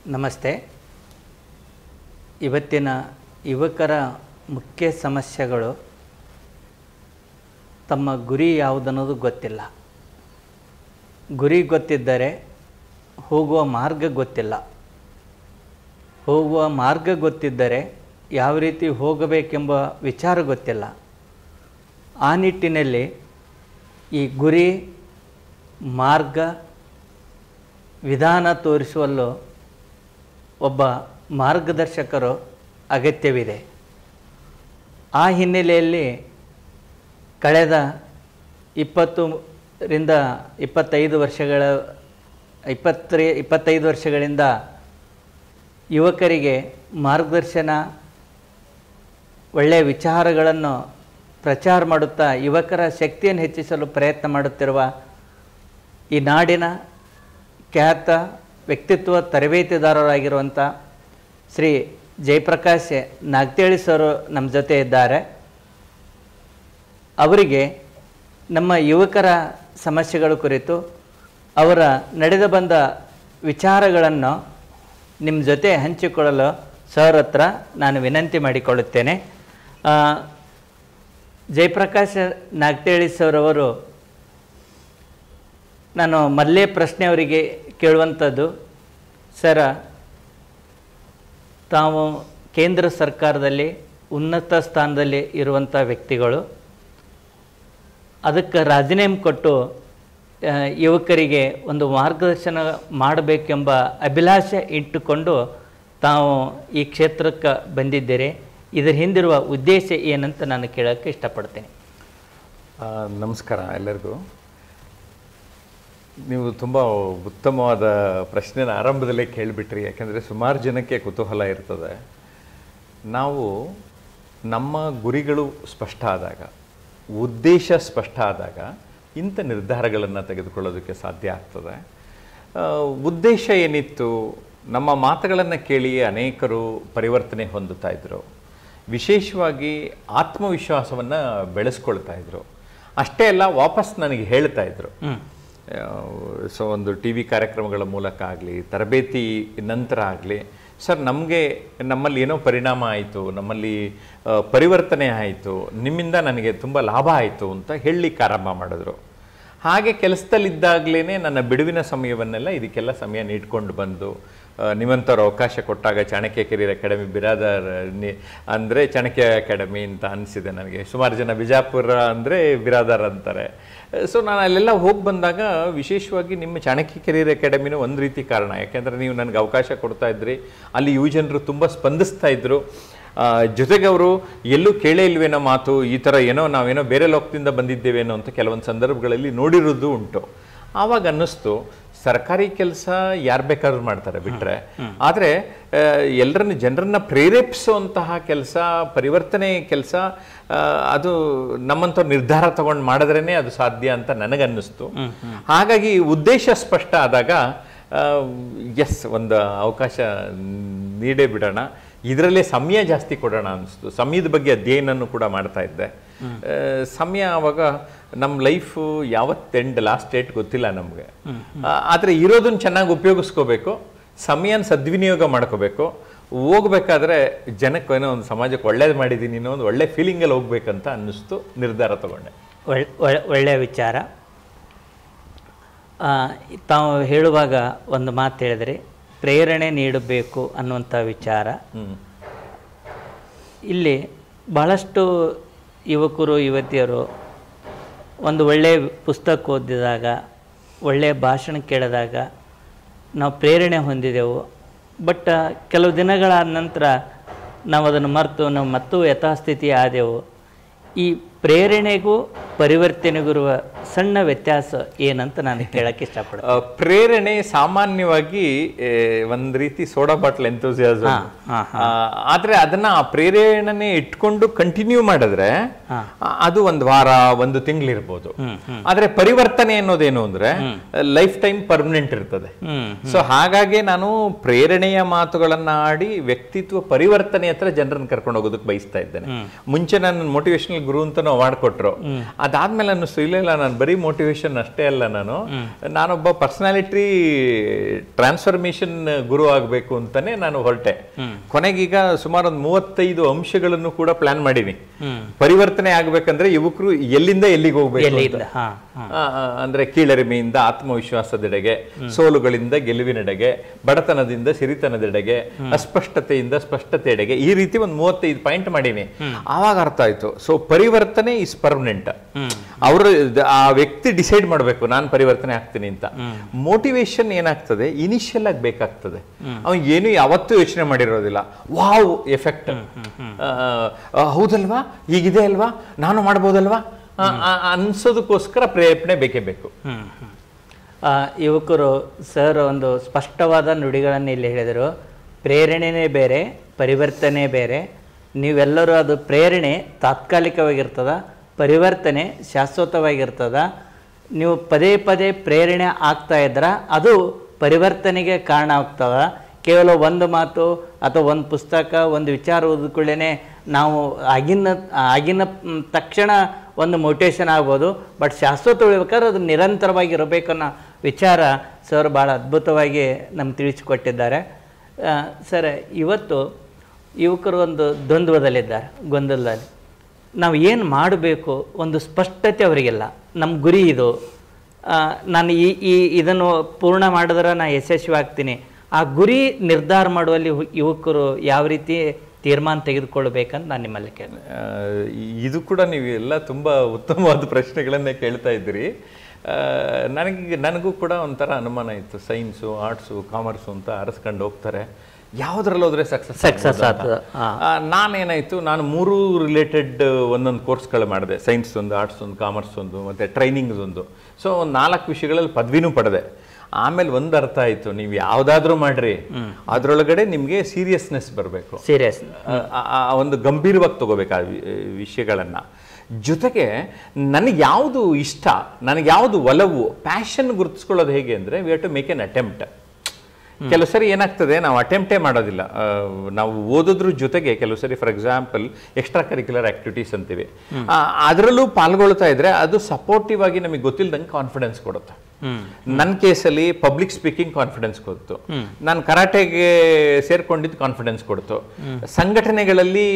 ನಮಸ್ತೆ ಇವತ್ತಿನ ಯುವಕರ ಮುಖ್ಯ ಸಮಸ್ಯೆಗಳು ತಮ್ಮ ಗುರಿ ಯಾವುದನ್ನೋದು ಗೊತ್ತಿಲ್ಲ ಗುರಿ ಗೊತ್ತಿದ್ದರೆ ಹೋಗುವ ಮಾರ್ಗ ಗೊತ್ತಿಲ್ಲ ಹೋಗುವ ಮಾರ್ಗ ಗೊತ್ತಿದ್ದರೆ ಯಾವ ರೀತಿ ಹೋಗಬೇಕೆಂಬ ವಿಚಾರ ಗೊತ್ತಿಲ್ಲ ಆ ನಿಟ್ಟಿನಲ್ಲಿ ಈ ಗುರಿ ಮಾರ್ಗ ವಿಧಾನ ತೋರಿಸುವಲ್ಲೂ ಒಬ್ಬ ಮಾರ್ಗದರ್ಶಕರು ಅಗತ್ಯವಿದೆ ಆ ಹಿನ್ನೆಲೆಯಲ್ಲಿ ಕಳೆದ ಇಪ್ಪತ್ತರಿಂದ ಇಪ್ಪತ್ತೈದು ವರ್ಷಗಳ ಇಪ್ಪತ್ತರ ಇಪ್ಪತ್ತೈದು ವರ್ಷಗಳಿಂದ ಯುವಕರಿಗೆ ಮಾರ್ಗದರ್ಶನ ಒಳ್ಳೆಯ ವಿಚಾರಗಳನ್ನು ಪ್ರಚಾರ ಮಾಡುತ್ತಾ ಯುವಕರ ಶಕ್ತಿಯನ್ನು ಹೆಚ್ಚಿಸಲು ಪ್ರಯತ್ನ ಮಾಡುತ್ತಿರುವ ಈ ನಾಡಿನ ಖ್ಯಾತ ವ್ಯಕ್ತಿತ್ವ ತರಬೇತಿದಾರರಾಗಿರುವಂಥ ಶ್ರೀ ಜಯಪ್ರಕಾಶ್ ನಾಗ್ತೇಳಿ ಸರ್ ನಮ್ಮ ಜೊತೆ ಇದ್ದಾರೆ ಅವರಿಗೆ ನಮ್ಮ ಯುವಕರ ಸಮಸ್ಯೆಗಳ ಕುರಿತು ಅವರ ನಡೆದು ಬಂದ ವಿಚಾರಗಳನ್ನು ನಿಮ್ಮ ಜೊತೆ ಹಂಚಿಕೊಳ್ಳಲು ಸರ್ ಹತ್ರ ನಾನು ವಿನಂತಿ ಮಾಡಿಕೊಳ್ಳುತ್ತೇನೆ ಆ, ಜಯಪ್ರಕಾಶ್ ನಾಗ್ತೇಳಿ ಸರ್ ಅವರು ನಾನು ಮೊದಲೇ ಪ್ರಶ್ನೆ ಅವರಿಗೆ ಕೇಳುವಂಥದ್ದು ಸರ ತಾವು ಕೇಂದ್ರ ಸರ್ಕಾರದಲ್ಲಿ ಉನ್ನತ ಸ್ಥಾನದಲ್ಲಿ ಇರುವಂಥ ವ್ಯಕ್ತಿಗಳು ಅದಕ್ಕೆ ರಾಜೀನಾಮೆ ಕೊಟ್ಟು ಆ, ಯುವಕರಿಗೆ ಒಂದು ಮಾರ್ಗದರ್ಶನ ಮಾಡಬೇಕೆಂಬ ಅಭಿಲಾಷೆ ಇಟ್ಟುಕೊಂಡು ತಾವು ಈ ಕ್ಷೇತ್ರಕ್ಕೆ ಬಂದಿದ್ದೀರಿ ಇದರ ಹಿಂದಿರುವ ಉದ್ದೇಶ ಏನಂತ ನಾನು ಕೇಳೋಕ್ಕೆ ಇಷ್ಟಪಡ್ತೇನೆ ಆ, ನಮಸ್ಕಾರ ಎಲ್ಲರಿಗೂ ನೀವು ತುಂಬ ಉತ್ತಮವಾದ ಪ್ರಶ್ನೆನ ಆರಂಭದಲ್ಲೇ ಕೇಳಿಬಿಟ್ರಿ ಯಾಕೆಂದರೆ ಸುಮಾರು ಜನಕ್ಕೆ ಕುತೂಹಲ ಇರ್ತದೆ ನಾವು ನಮ್ಮ ಗುರಿಗಳು ಸ್ಪಷ್ಟ ಆದಾಗ ಉದ್ದೇಶ ಸ್ಪಷ್ಟ ಆದಾಗ ಇಂಥ ನಿರ್ಧಾರಗಳನ್ನು ತೆಗೆದುಕೊಳ್ಳೋದಕ್ಕೆ ಸಾಧ್ಯ ಆಗ್ತದೆ ಆ, ಉದ್ದೇಶ ಏನಿತ್ತು ನಮ್ಮ ಮಾತುಗಳನ್ನು ಕೇಳಿ ಅನೇಕರು ಪರಿವರ್ತನೆ ಹೊಂದುತ್ತಾ ಇದ್ರು ವಿಶೇಷವಾಗಿ ಆತ್ಮವಿಶ್ವಾಸವನ್ನು ಬೆಳೆಸ್ಕೊಳ್ತಾ ಇದ್ರು ಅಷ್ಟೇ ಅಲ್ಲ ವಾಪಸ್ ನನಗೆ ಹೇಳ್ತಾ ಇದ್ರು ಸೊ ಒಂದು ಟಿ ವಿ ಕಾರ್ಯಕ್ರಮಗಳ ಮೂಲಕ ಆಗಲಿ ತರಬೇತಿ ನಂತರ ಆಗಲಿ ಸರ್ ನಮಗೆ ನಮ್ಮಲ್ಲಿ ಏನೋ ಪರಿಣಾಮ ಆಯಿತು ನಮ್ಮಲ್ಲಿ ಆ, ಪರಿವರ್ತನೆ ಆಯಿತು ನಿಮ್ಮಿಂದ ನನಗೆ ತುಂಬ ಲಾಭ ಆಯಿತು ಅಂತ ಹೇಳಲಿಕ್ಕೆ ಆರಂಭ ಮಾಡಿದ್ರು ಹಾಗೆ ಕೆಲಸದಲ್ಲಿದ್ದಾಗಲೇ ನನ್ನ ಬಿಡುವಿನ ಸಮಯವನ್ನೆಲ್ಲ ಇದಕ್ಕೆಲ್ಲ ಸಮಯ ನೀಡ್ಕೊಂಡು ಬಂದು ಆ, ನಿಮ್ಮಂಥವ್ರು ಅವಕಾಶ ಕೊಟ್ಟಾಗ ಚಾಣಕ್ಯ ಕೆರಿಯರ್ ಅಕಾಡೆಮಿ ಬಿರಾದರ್ ನಿ ಅಂದರೆ ಚಾಣಕ್ಯ ಅಕಾಡೆಮಿ ಅಂತ ಅನಿಸಿದೆ ನನಗೆ ಸುಮಾರು ಜನ ಬಿಜಾಪುರ ಅಂದರೆ ಬಿರಾದರ್ ಅಂತಾರೆ ಸೊ ನಾನು ಅಲ್ಲೆಲ್ಲ ಹೋಗಿ ಬಂದಾಗ ವಿಶೇಷವಾಗಿ ನಿಮ್ಮ ಚಾಣಕ್ಯ ಕೆರಿಯರ್ ಅಕಾಡೆಮಿನೂ ಒಂದು ರೀತಿ ಕಾರಣ ಯಾಕೆಂದರೆ ನೀವು ನನಗೆ ಅವಕಾಶ ಕೊಡ್ತಾ ಇದ್ರಿ ಅಲ್ಲಿ ಯುವ ಜನರು ತುಂಬ ಸ್ಪಂದಿಸ್ತಾ ಇದ್ರು ಆ, ಜೊತೆಗೆ ಅವರು ಎಲ್ಲೂ ಕೇಳೇ ಇಲ್ವೇನೋ ಮಾತು ಈ ಥರ ಏನೋ ನಾವೇನೋ ಬೇರೆ ಲೋಕದಿಂದ ಬಂದಿದ್ದೇವೇನೋ ಅಂತ ಕೆಲವೊಂದು ಸಂದರ್ಭಗಳಲ್ಲಿ ನೋಡಿರೋದು ಉಂಟು ಆವಾಗ ಅನ್ನಿಸ್ತು ಸರ್ಕಾರಿ ಕೆಲಸ ಯಾರು ಬೇಕಾದ್ರೂ ಮಾಡ್ತಾರೆ ಬಿಟ್ರೆ ಆದರೆ ಎಲ್ಲರನ್ನ ಜನರನ್ನ ಪ್ರೇರೇಪಿಸುವಂತಹ ಕೆಲಸ ಪರಿವರ್ತನೆ ಕೆಲಸ ಅದು ನಮ್ಮಂಥವ್ರು ನಿರ್ಧಾರ ತಗೊಂಡು ಮಾಡಿದ್ರೇ ಅದು ಸಾಧ್ಯ ಅಂತ ನನಗನ್ನಿಸ್ತು ಹಾಗಾಗಿ ಉದ್ದೇಶ ಸ್ಪಷ್ಟ ಆದಾಗ ಎಸ್ ಒಂದು ಅವಕಾಶ ನೀಡೇ ಬಿಡೋಣ ಇದರಲ್ಲೇ ಸಮಯ ಜಾಸ್ತಿ ಕೊಡೋಣ ಅನಿಸ್ತು ಸಮಯದ ಬಗ್ಗೆ ಅಧ್ಯಯನನೂ ಕೂಡ ಮಾಡ್ತಾ ಇದ್ದೆ ಆ, ಸಮಯ ಆವಾಗ ನಮ್ಮ ಲೈಫು ಯಾವತ್ತು ಎಂಡ್ ಲಾಸ್ಟ್ ಡೇಟ್ ಗೊತ್ತಿಲ್ಲ ನಮಗೆ ಆದರೆ ಇರೋದನ್ನ ಚೆನ್ನಾಗಿ ಉಪಯೋಗಿಸ್ಕೋಬೇಕು ಸಮಯನ ಸದ್ವಿನಿಯೋಗ ಮಾಡ್ಕೋಬೇಕು ಹೋಗ್ಬೇಕಾದ್ರೆ ಜನಕ್ಕೆ ಏನೋ ಒಂದು ಸಮಾಜಕ್ಕೆ ಒಳ್ಳೇದು ಮಾಡಿದ್ದೀನಿ ಅನ್ನೋ ಒಂದು ಒಳ್ಳೆ ಫೀಲಿಂಗಲ್ಲಿ ಹೋಗ್ಬೇಕಂತ ಅನ್ನಿಸ್ತು ನಿರ್ಧಾರ ತಗೊಂಡೆ ಒಳ್- ಒಳ್ಳೆ- ಒಳ್ಳೆಯ ವಿಚಾರ ಆ, ತಾವು ಹೇಳುವಾಗ ಒಂದು ಮಾತು ಹೇಳಿದ್ರಿ ಪ್ರೇರಣೆ ನೀಡಬೇಕು ಅನ್ನುವಂಥ ವಿಚಾರ ಹ್ಮ್ ಇಲ್ಲಿ ಬಹಳಷ್ಟು ಯುವಕರು ಯುವತಿಯರು ಒಂದು ಒಳ್ಳೆಯ ಪುಸ್ತಕ ಓದಿದಾಗ ಒಳ್ಳೆಯ ಭಾಷಣ ಕೇಳಿದಾಗ ನಾವು ಪ್ರೇರಣೆ ಹೊಂದಿದೆವು ಬಟ್ ಕೆಲವು ದಿನಗಳಾದ ನಂತರ ನಾವು ಅದನ್ನು ಮರೆತು ನಾವು ಮತ್ತು ಯಥಾಸ್ಥಿತಿ ಆದೆವು ಈ ಪ್ರೇರಣೆಗೂ ಪರಿವರ್ತನೆಗೂ ಇರುವ ಸಣ್ಣ ವ್ಯತ್ಯಾಸ ಏನಂತ ನಾನು ಕೇಳಕ್ಕೆ ಇಷ್ಟಪಡ್ತೀನಿ ಆ, ಪ್ರೇರಣೆ ಸಾಮಾನ್ಯವಾಗಿ ಏ, ಒಂದ್ ರೀತಿ ಸೋಡಾ ಬಾಟ್ಲ್ ಎಂತೂಸಿಯಾಸಮ್ ಹಾ, ಆದ್ರೆ ಅದನ್ನ ಆ ಪ್ರೇರಣೆ ಇಟ್ಕೊಂಡು ಕಂಟಿನ್ಯೂ ಮಾಡಿದ್ರೆ ಆ, ಅದು ಒಂದ್ ವಾರ ಒಂದು ತಿಂಗಳಿರ್ಬೋದು ಆದ್ರೆ ಪರಿವರ್ತನೆ ಅನ್ನೋದೇನು ಅಂದ್ರೆ ಲೈಫ್ ಟೈಮ್ ಪರ್ಮನೆಂಟ್ ಇರ್ತದೆ ಹ್ಮ್ ಸೊ ಹಾಗಾಗಿ ನಾನು ಪ್ರೇರಣೆಯ ಮಾತುಗಳನ್ನ ಆಡಿ ವ್ಯಕ್ತಿತ್ವ ಪರಿವರ್ತನೆ ಹತ್ರ ಜನರನ್ನ ಕರ್ಕೊಂಡು ಹೋಗೋದಕ್ಕೆ ಬಯಸ್ತಾ ಇದ್ದೇನೆ ಮುಂಚೆ ನಾನು ಮೋಟಿವೇಶನಲ್ ಗುರು ಅಂತ ಅವಾರ್ಡ್ ಕೊಟ್ರು ಅದಾದ್ಮೇಲೆ ಅನ್ನಿಸ್ತು ಇಲ್ಲ ಇಲ್ಲ ನಾನು ಬರೀ ಮೋಟಿವೇಶನ್ ಅಷ್ಟೇ ಅಲ್ಲ ನಾನು ನಾನೊಬ್ಬ ಪರ್ಸನಾಲಿಟಿ ಟ್ರಾನ್ಸ್ಫರ್ಮೇಶನ್ ಗುರು ಆಗಬೇಕು ಅಂತಾನೆ ನಾನು ಹೊರಟೆ ಕೊನೆಗೀಗ ಸುಮಾರು ಒಂದು ಮೂವತ್ತೈದು ಅಂಶಗಳನ್ನು ಕೂಡ ಪ್ಲಾನ್ ಮಾಡೀನಿ ಪರಿವರ್ತನೆ ಆಗ್ಬೇಕಂದ್ರೆ ಯುವಕರು ಎಲ್ಲಿಂದ ಎಲ್ಲಿಗೆ ಹೋಗ್ಬೇಕು ಅಂತ. ಎಲ್ಲಿಂದ ಹಾ ಹಾ ಆ, ಆ, ಅಂದ್ರೆ ಕೀಳರಿಮೆಯಿಂದ ಆತ್ಮವಿಶ್ವಾಸದೆಡೆಗೆ ಸೋಲುಗಳಿಂದ ಗೆಲುವಿನೆಡೆಗೆ ಬಡತನದಿಂದ ಸಿರಿತನದೆಡೆಗೆ ಅಸ್ಪಷ್ಟತೆಯಿಂದ ಸ್ಪಷ್ಟತೆಯೆಡೆಗೆ ಈ ರೀತಿ ಒಂದು ಮೂವತ್ತೈದು ಪಾಯಿಂಟ್ ಮಾಡೀನಿ ಆವಾಗ ಅರ್ಥ ಆಯ್ತು ಸೊ ಪರಿವರ್ತನೆ ಇಸ್ ಪರ್ಮನೆಂಟ್ ಅವರು ಆ ವ್ಯಕ್ತಿ ಡಿಸೈಡ್ ಮಾಡಬೇಕು ನಾನು ಪರಿವರ್ತನೆ ಆಗ್ತೀನಿ ಅಂತ ಮೋಟಿವೇಶನ್ ಏನಾಗ್ತದೆ ಇನಿಷಿಯಲ್ ಆಗಿ ಬೇಕಾಗ್ತದೆ ಅವನು ಏನು ಯಾವತ್ತೂ ಯೋಚನೆ ಮಾಡಿರೋದಿಲ್ಲ ವಾವ್ ಎಫೆಕ್ಟ್ ಹೌದಲ್ವಾ ಹೀಗಿದೆ ಅಲ್ವಾ ನಾನು ಮಾಡ್ಬೋದಲ್ವಾ ಆ, ಆ, ಅನ್ಸೋದಕ್ಕೋಸ್ಕರ ಪ್ರೇರಣೆ ಬೇಕೇ ಬೇಕು ಹ್ಮ್, ಹ್ಮ್. ಆ, ಯುವಕರು ಸರ್ ಒಂದು ಸ್ಪಷ್ಟವಾದ ನುಡಿಗಳನ್ನು ಇಲ್ಲಿ ಹೇಳಿದರು ಪ್ರೇರಣೆನೇ ಬೇರೆ ಪರಿವರ್ತನೆ ಬೇರೆ ನೀವೆಲ್ಲರೂ ಅದು ಪ್ರೇರಣೆ ತಾತ್ಕಾಲಿಕವಾಗಿರ್ತದ ಪರಿವರ್ತನೆ ಶಾಶ್ವತವಾಗಿರ್ತದ ನೀವು ಪದೇ ಪದೇ ಪ್ರೇರಣೆ ಆಗ್ತಾ ಇದ್ರ ಅದು ಪರಿವರ್ತನೆಗೆ ಕಾರಣ ಆಗ್ತದ ಕೇವಲ ಒಂದು ಮಾತು ಅಥವಾ ಒಂದು ಪುಸ್ತಕ ಒಂದು ವಿಚಾರ ಓದಿಕೊಳ್ಳೇನೆ ನಾವು ಆಗಿನ ಆಗಿನ ಮ್, ತಕ್ಷಣ ಒಂದು ಮೋಟಿವೇಶನ್ ಆಗ್ಬೋದು ಬಟ್ ಶಾಶ್ವತ ಉಳಿಬೇಕಾದ್ರೆ ಅದು ನಿರಂತರವಾಗಿ ಇರಬೇಕನ್ನೋ ವಿಚಾರ ಸರ್ ಭಾಳ ಅದ್ಭುತವಾಗಿ ನಮ್ಗೆ ತಿಳಿಸಿಕೊಟ್ಟಿದ್ದಾರೆ ಆ, ಸರ್ ಇವತ್ತು ಯುವಕರು ಒಂದು ದ್ವಂದ್ವದಲ್ಲಿದ್ದಾರೆ ಗೊಂದಲದಲ್ಲಿ ನಾವು ಏನು ಮಾಡಬೇಕು ಒಂದು ಸ್ಪಷ್ಟತೆ ಅವರಿಗಿಲ್ಲ ನಮ್ಮ ಗುರಿ ಇದು ಆ, ನಾನು ಈ ಈ ಇದನ್ನು ಪೂರ್ಣ ಮಾಡಿದ್ರೆ ನಾನು ಯಶಸ್ವಿ ಆಗ್ತೀನಿ ಆ ಗುರಿ ನಿರ್ಧಾರ ಮಾಡುವಲ್ಲಿ ಹು- ಯುವಕರು ಯಾವ ರೀತಿ ತೀರ್ಮಾನ ತೆಗೆದುಕೊಳ್ಬೇಕಂತ ನಾನು ನಿಮ್ಮಲ್ಲಿ ಕೇಳಿದೆ ಆ, ಇದು ಕೂಡ ನೀವು ಎಲ್ಲ ತುಂಬ ಉತ್ತಮವಾದ ಪ್ರಶ್ನೆಗಳನ್ನೇ ಕೇಳ್ತಾ ಇದ್ದೀರಿ ಆ, ನನಗೆ ನನಗೂ ಕೂಡ ಒಂಥರ ಅನುಮಾನ ಇತ್ತು ಸೈನ್ಸು ಆರ್ಟ್ಸು ಕಾಮರ್ಸು ಅಂತ ಆರಿಸ್ಕೊಂಡು ಹೋಗ್ತಾರೆ ಯಾವುದ್ರಲ್ಲಿ ಹೋದ್ರೆ ಸಕ್ಸಸ್ Success ಆಗ್ತದೆ, ಹಾ. ನಾನೇನಾಯಿತು ನಾನು ಮೂರು ರಿಲೇಟೆಡ್ ಒಂದೊಂದು ಕೋರ್ಸ್ಗಳು ಮಾಡಿದೆ ಸೈನ್ಸ್ ಒಂದು ಆರ್ಟ್ಸ್ ಒಂದು ಕಾಮರ್ಸ್ ಒಂದು ಮತ್ತು ಟ್ರೈನಿಂಗ್ ಒಂದು ಸೊ ಒಂದು ನಾಲ್ಕು ವಿಷಯಗಳಲ್ಲಿ ಪದವಿನೂ ಪಡೆದೆ ಆಮೇಲೆ ಒಂದು ಅರ್ಥ ಆಯಿತು ನೀವು ಯಾವುದಾದ್ರೂ ಮಾಡ್ರಿ ಅದರೊಳಗಡೆ ನಿಮಗೆ ಸೀರಿಯಸ್ನೆಸ್ ಬರಬೇಕು ಸೀರಿಯಸ್ ಆ- ಆ- ಆ ಒಂದು ಗಂಭೀರವಾಗಿ ತಗೋಬೇಕು ಆ ವಿ- ವಿಷಯಗಳನ್ನು ಜೊತೆಗೆ ನನಗೆ ಯಾವುದು ಇಷ್ಟ ನನಗೆ ಯಾವುದು ಒಲವು ಪ್ಯಾಷನ್ ಗುರುತಿಸ್ಕೊಳ್ಳೋದು ಹೇಗೆ ಅಂದರೆ we have to make an attempt ಕೆಲವು ಸರಿ ಏನಾಗ್ತದೆ ನಾವು ಅಟೆಂಪ್ಟೇ ಮಾಡೋದಿಲ್ಲ ಆ, ನಾವು ಓದೋದ್ರ ಜೊತೆಗೆ ಕೆಲವು ಸರಿ for example extracurricular activities ಅಂತೀವಿ ಆ, ಅದರಲ್ಲೂ ಪಾಲ್ಗೊಳ್ತಾ ಇದ್ರೆ ಅದು ಸಪೋರ್ಟಿವ್ ಆಗಿ ನಮಗೆ ಗೊತ್ತಿಲ್ದಂಗೆ ಕಾನ್ಫಿಡೆನ್ಸ್ ಕೊಡುತ್ತೆ ನನ್ನ ಕೇಸಲ್ಲಿ ಪಬ್ಲಿಕ್ ಸ್ಪೀಕಿಂಗ್ ಕಾನ್ಫಿಡೆನ್ಸ್ ಕೊಡ್ತು ನಾನು ಕರಾಟೆಗೆ ಸೇರ್ಕೊಂಡಿದ್ದು ಕಾನ್ಫಿಡೆನ್ಸ್ ಕೊಡ್ತು ಸಂಘಟನೆಗಳಲ್ಲಿ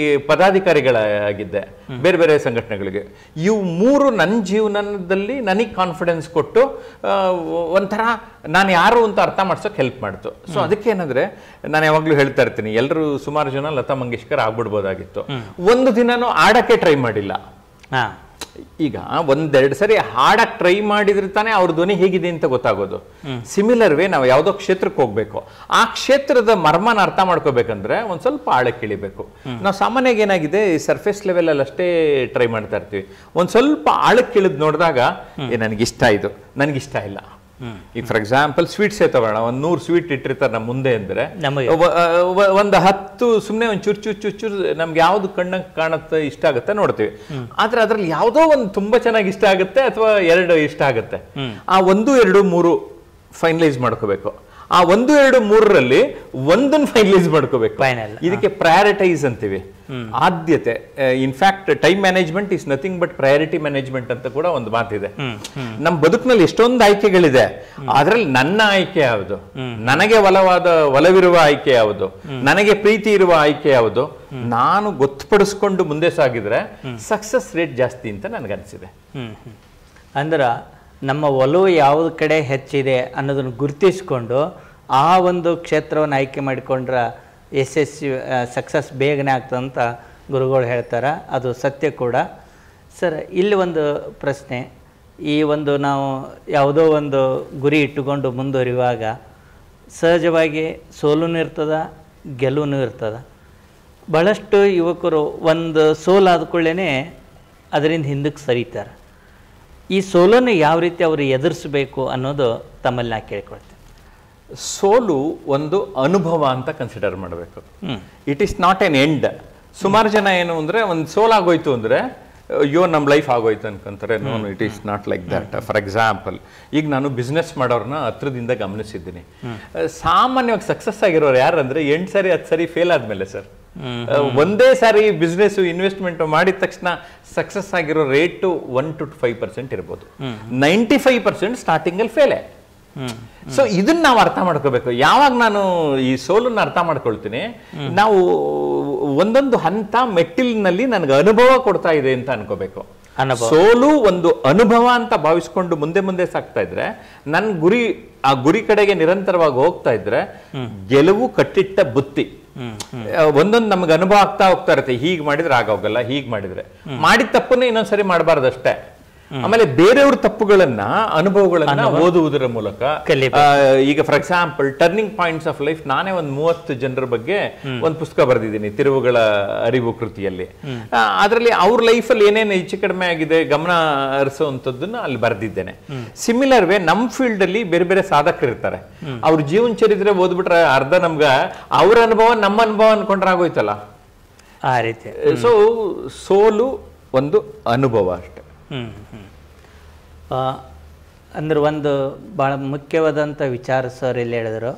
ಪದಾಧಿಕಾರಿಗಳಾಗಿದ್ದೆ ಬೇರೆ ಬೇರೆ ಸಂಘಟನೆಗಳಿಗೆ ಇವು ಮೂರು ನನ್ನ ಜೀವನದಲ್ಲಿ ನನಗೆ ಕಾನ್ಫಿಡೆನ್ಸ್ ಕೊಟ್ಟು ಆ, ಒಂಥರ ನಾನು ಯಾರು ಅಂತ ಅರ್ಥ ಮಾಡ್ಸೋಕೆ ಹೆಲ್ಪ್ ಮಾಡ್ತು ಸೊ ಅದಕ್ಕೆ ಏನಂದ್ರೆ ನಾನು ಯಾವಾಗಲೂ ಹೇಳ್ತಾ ಇರ್ತೀನಿ ಎಲ್ಲರೂ ಸುಮಾರು ಜನ ಲತಾ ಮಂಗೇಶ್ಕರ್ ಆಗ್ಬಿಡ್ಬೋದಾಗಿತ್ತು ಒಂದು ದಿನನೂ ಆಡಕ್ಕೆ ಟ್ರೈ ಮಾಡಿಲ್ಲ ಹಾಂ ಈಗ ಒಂದೆರಡು ಸರಿ ಹಾಡಕ್ ಟ್ರೈ ಮಾಡಿದ್ರೆ ತಾನೇ ಅವ್ರ ಧ್ವನಿ ಹೇಗಿದೆ ಅಂತ ಗೊತ್ತಾಗೋದು ಸಿಮಿಲರ್ ವೇ ನಾವು ಯಾವುದೋ ಕ್ಷೇತ್ರಕ್ಕೆ ಹೋಗ್ಬೇಕು ಆ ಕ್ಷೇತ್ರದ ಮರ್ಮನ ಅರ್ಥ ಮಾಡ್ಕೋಬೇಕಂದ್ರೆ ಒಂದ್ ಸ್ವಲ್ಪ ಆಳಕ್ಕೆ ಇಳಿಬೇಕು ನಾವು ಸಾಮಾನ್ಯವಾಗಿ ಏನಾಗಿದೆ ಸರ್ಫೇಸ್ ಲೆವೆಲ್ ಅಲ್ಲಿ ಅಷ್ಟೇ ಟ್ರೈ ಮಾಡ್ತಾ ಇರ್ತೀವಿ ಒಂದ್ ಸ್ವಲ್ಪ ಆಳಕ್ಕೆ ಇಳಿದ್ ನೋಡಿದಾಗ ಏ ನನಗಿಷ್ಟ ಇದು ನನಗಿಷ್ಟ ಇಲ್ಲ ಈಗ ಫಾರ್ ಎಕ್ಸಾಂಪಲ್ ಸ್ವೀಟ್ಸ್ ತಗೋಣ ಒಂದ್ ನೂರು ಸ್ವೀಟ್ ಇಟ್ಟಿರ್ತಾರೆ ನಮ್ಮ ಮುಂದೆ ಅಂದ್ರೆ ನಮಗೆ ವ- ವ- ಒಂದು ಹತ್ತು ಸುಮ್ಮನೆ ಒಂದು ಚೂರ್ ಚೂರ್ ಚೂರ್ ಚೂರ್ ನಮ್ಗೆ ಯಾವ್ದು ಕಣ್ಣಂಗೆ ಕಾಣುತ್ತೆ ಇಷ್ಟ ಆಗುತ್ತೆ ನೋಡ್ತೀವಿ ಆದ್ರೆ ಅದ್ರಲ್ಲಿ ಯಾವುದೋ ಒಂದು ತುಂಬಾ ಚೆನ್ನಾಗಿ ಇಷ್ಟ ಆಗುತ್ತೆ ಅಥವಾ ಎರಡು ಇಷ್ಟ ಆಗುತ್ತೆ ಆ ಒಂದು ಎರಡು ಮೂರು ಫೈನಲೈಸ್ ಮಾಡ್ಕೋಬೇಕು ಆ ಒಂದು ಎರಡು ಮೂರರಲ್ಲಿ ಒಂದನ್ನು ಫೈನಲೈಸ್ ಮಾಡ್ಕೋಬೇಕು Final, ಇದಕ್ಕೆ ಪ್ರಯಾರಿಟೈಸ್ ಅಂತೀವಿ ಆದ್ಯತೆ in fact time management is nothing but priority management ಅಂತ ಕೂಡ ಒಂದು ಮಾತಿದೆ ನಮ್ಮ ಬದುಕಿನಲ್ಲಿ ಎಷ್ಟೊಂದು ಆಯ್ಕೆಗಳಿದೆ ಅದ್ರಲ್ಲಿ ನನ್ನ ಆಯ್ಕೆ ಯಾವುದು ನನಗೆ ಒಲವಾದ ಒಲವಿರುವ ಆಯ್ಕೆ ಯಾವುದು ನನಗೆ ಪ್ರೀತಿ ಇರುವ ಆಯ್ಕೆ ಯಾವುದು ನಾನು ಗೊತ್ತುಪಡಿಸ್ಕೊಂಡು ಮುಂದೆ ಸಾಗಿದ್ರೆ ಸಕ್ಸಸ್ ರೇಟ್ ಜಾಸ್ತಿ ಅಂತ ನನಗನ್ಸಿದೆ ಹ್ಮ್ ಹ್ಮ್. ಅಂದ್ರೆ ನಮ್ಮ ಒಲವು ಯಾವ್ದು ಕಡೆ ಹೆಚ್ಚಿದೆ ಅನ್ನೋದನ್ನು ಗುರುತಿಸ್ಕೊಂಡು ಆ ಒಂದು ಕ್ಷೇತ್ರವನ್ನು ಆಯ್ಕೆ ಮಾಡಿಕೊಂಡ್ರೆ ಯಶಸ್ವಿ ಸಕ್ಸಸ್ ಬೇಗನೆ ಆಗ್ತದಂತ ಗುರುಗಳು ಹೇಳ್ತಾರೆ ಅದು ಸತ್ಯ ಕೂಡ ಸರ್ ಇಲ್ಲಿ ಒಂದು ಪ್ರಶ್ನೆ ಈ ಒಂದು ನಾವು ಯಾವುದೋ ಒಂದು ಗುರಿ ಇಟ್ಟುಕೊಂಡು ಮುಂದುವರಿಯುವಾಗ ಸಹಜವಾಗಿ ಸೋಲುನೂ ಇರ್ತದ ಗೆಲುವು ಇರ್ತದ ಭಾಳಷ್ಟು ಯುವಕರು ಒಂದು ಸೋಲಾದ ಕೂಡಲೇ ಅದರಿಂದ ಹಿಂದಕ್ಕೆ ಸರಿತಾರೆ ಈ ಸೋಲನ್ನು ಯಾವ ರೀತಿ ಅವರು ಎದುರಿಸಬೇಕು ಅನ್ನೋದು ತಮ್ಮಲ್ಲಿ ನಾ ಕೇಳ್ಕೊಳ್ತೇನೆ ಸೋಲು ಒಂದು ಅನುಭವ ಅಂತ ಕನ್ಸಿಡರ್ ಮಾಡಬೇಕು hmm. It is not an end ಸುಮಾರು ಜನ ಏನು ಅಂದ್ರೆ ಒಂದು ಸೋಲಾಗೋಯ್ತು ಅಂದ್ರೆ ಅಯ್ಯೋ ನಮ್ಮ ಲೈಫ್ ಆಗೋಯ್ತು ಅನ್ಕೊಂತಾರೆ no it is not like that for example ಈಗ ನಾನು ಬಿಸ್ನೆಸ್ ಮಾಡೋರ್ನ ಹತ್ರದಿಂದ ಗಮನಿಸಿದ್ದೀನಿ ಅಹ್, ಸಾಮಾನ್ಯವಾಗಿ ಸಕ್ಸಸ್ ಆಗಿರೋರು ಯಾರಂದ್ರೆ ಎಂಟು ಸರಿ ಹತ್ತು ಸರಿ ಫೇಲ್ ಆದ್ಮೇಲೆ ಸರ್ ಆ, ಒಂದೇ ಸಾರಿ ಬಿಸ್ನೆಸ್ ಇನ್ವೆಸ್ಟ್ಮೆಂಟ್ ಮಾಡಿದ ತಕ್ಷಣ ಸಕ್ಸಸ್ ಆಗಿರೋ rate one two five percent ಇರ್ಬೋದು ನೈಂಟಿ ಫೈವ್ ಪರ್ಸೆಂಟ್ ಸ್ಟಾರ್ಟಿಂಗ್ ಅಲ್ಲಿ ಫೇಲೆ ಹ್ಮ್ ಸೊ ಇದನ್ನ ನಾವು ಅರ್ಥ ಮಾಡ್ಕೋಬೇಕು ಯಾವಾಗ ನಾನು ಈ ಸೋಲನ್ನ ಅರ್ಥ ಮಾಡ್ಕೊಳ್ತೀನಿ ನಾವು ಒಂದೊಂದು ಹಂತ ಮೆಟ್ಟಿಲಿನಲ್ಲಿ ನನಗೆ ಅನುಭವ ಕೊಡ್ತಾ ಇದೆ ಅಂತ ಅನ್ಕೋಬೇಕು ಅನುಭವ. ಸೋಲು ಒಂದು ಅನುಭವ ಅಂತ ಭಾವಿಸ್ಕೊಂಡು ಮುಂದೆ ಮುಂದೆ ಸಾಕ್ತಾ ಇದ್ರೆ ನನ್ನ ಗುರಿ ಆ ಗುರಿ ಕಡೆಗೆ ನಿರಂತರವಾಗಿ ಹೋಗ್ತಾ ಇದ್ರೆ ಗೆಲುವು ಕಟ್ಟಿಟ್ಟ ಬುತ್ತಿ ಹ್ಮ್ ಆ, ಒಂದೊಂದು ನಮ್ಗೆ ಅನುಭವ ಆಗ್ತಾ ಹೋಗ್ತಾ ಇರುತ್ತೆ ಹೀಗ್ ಮಾಡಿದ್ರೆ ಆಗೋಗಲ್ಲ ಹೀಗ್ ಮಾಡಿದ್ರೆ ಮಾಡಿದ ತಪ್ಪನ್ನ ಇನ್ನೊಂದ್ಸರಿ ಮಾಡಬಾರ್ದು ಅಷ್ಟೇ ಆಮೇಲೆ ಬೇರೆಯವ್ರ ತಪ್ಪುಗಳನ್ನ ಅನುಭವಗಳನ್ನ ಓದುವುದರ ಮೂಲಕ ಕಲಿಬೇಕು. ಆ, ಈಗ for example turning points of life ನಾನೇ ಒಂದು ಮೂವತ್ತು ಜನರ ಬಗ್ಗೆ ಒಂದು ಪುಸ್ತಕ ಬರೆದಿದ್ದೀನಿ ತಿರುವುಗಳ ಅರಿವು ಕೃತಿಯಲ್ಲಿ ಅದರಲ್ಲಿ ಅವ್ರ ಲೈಫಲ್ಲಿ ಏನೇನು ಹೆಚ್ಚು ಕಡಿಮೆ ಆಗಿದೆ ಗಮನ ಹರಿಸುವಂಥದ್ದನ್ನ ಅಲ್ಲಿ ಬರೆದಿದ್ದೇನೆ ಸಿಮಿಲರ್ ವೇ ನಮ್ಮ ಫೀಲ್ಡ್ ಅಲ್ಲಿ ಬೇರೆ ಬೇರೆ ಸಾಧಕರು ಇರ್ತಾರೆ ಅವ್ರ ಜೀವನ ಚರಿತ್ರೆ ಓದ್ಬಿಟ್ರೆ ಅರ್ಧ ನಮ್ಗ ಅವ್ರ ಅನುಭವ ನಮ್ಮ ಅನುಭವ ಅನ್ಕೊಂಡ್ರೆ ಆಗೋಯ್ತಲ್ಲ ಆ ರೀತಿ ಸೊ ಸೋಲು ಒಂದು ಅನುಭವ ಅಷ್ಟೇ ಹ್ಮ್ ಹ್ಮ್ ಆ, ಅಂದ್ರೆ ಒಂದು ಭಾಳ ಮುಖ್ಯವಾದಂಥ ವಿಚಾರ ಸರ್ ಇಲ್ಲಿ ಹೇಳಿದರು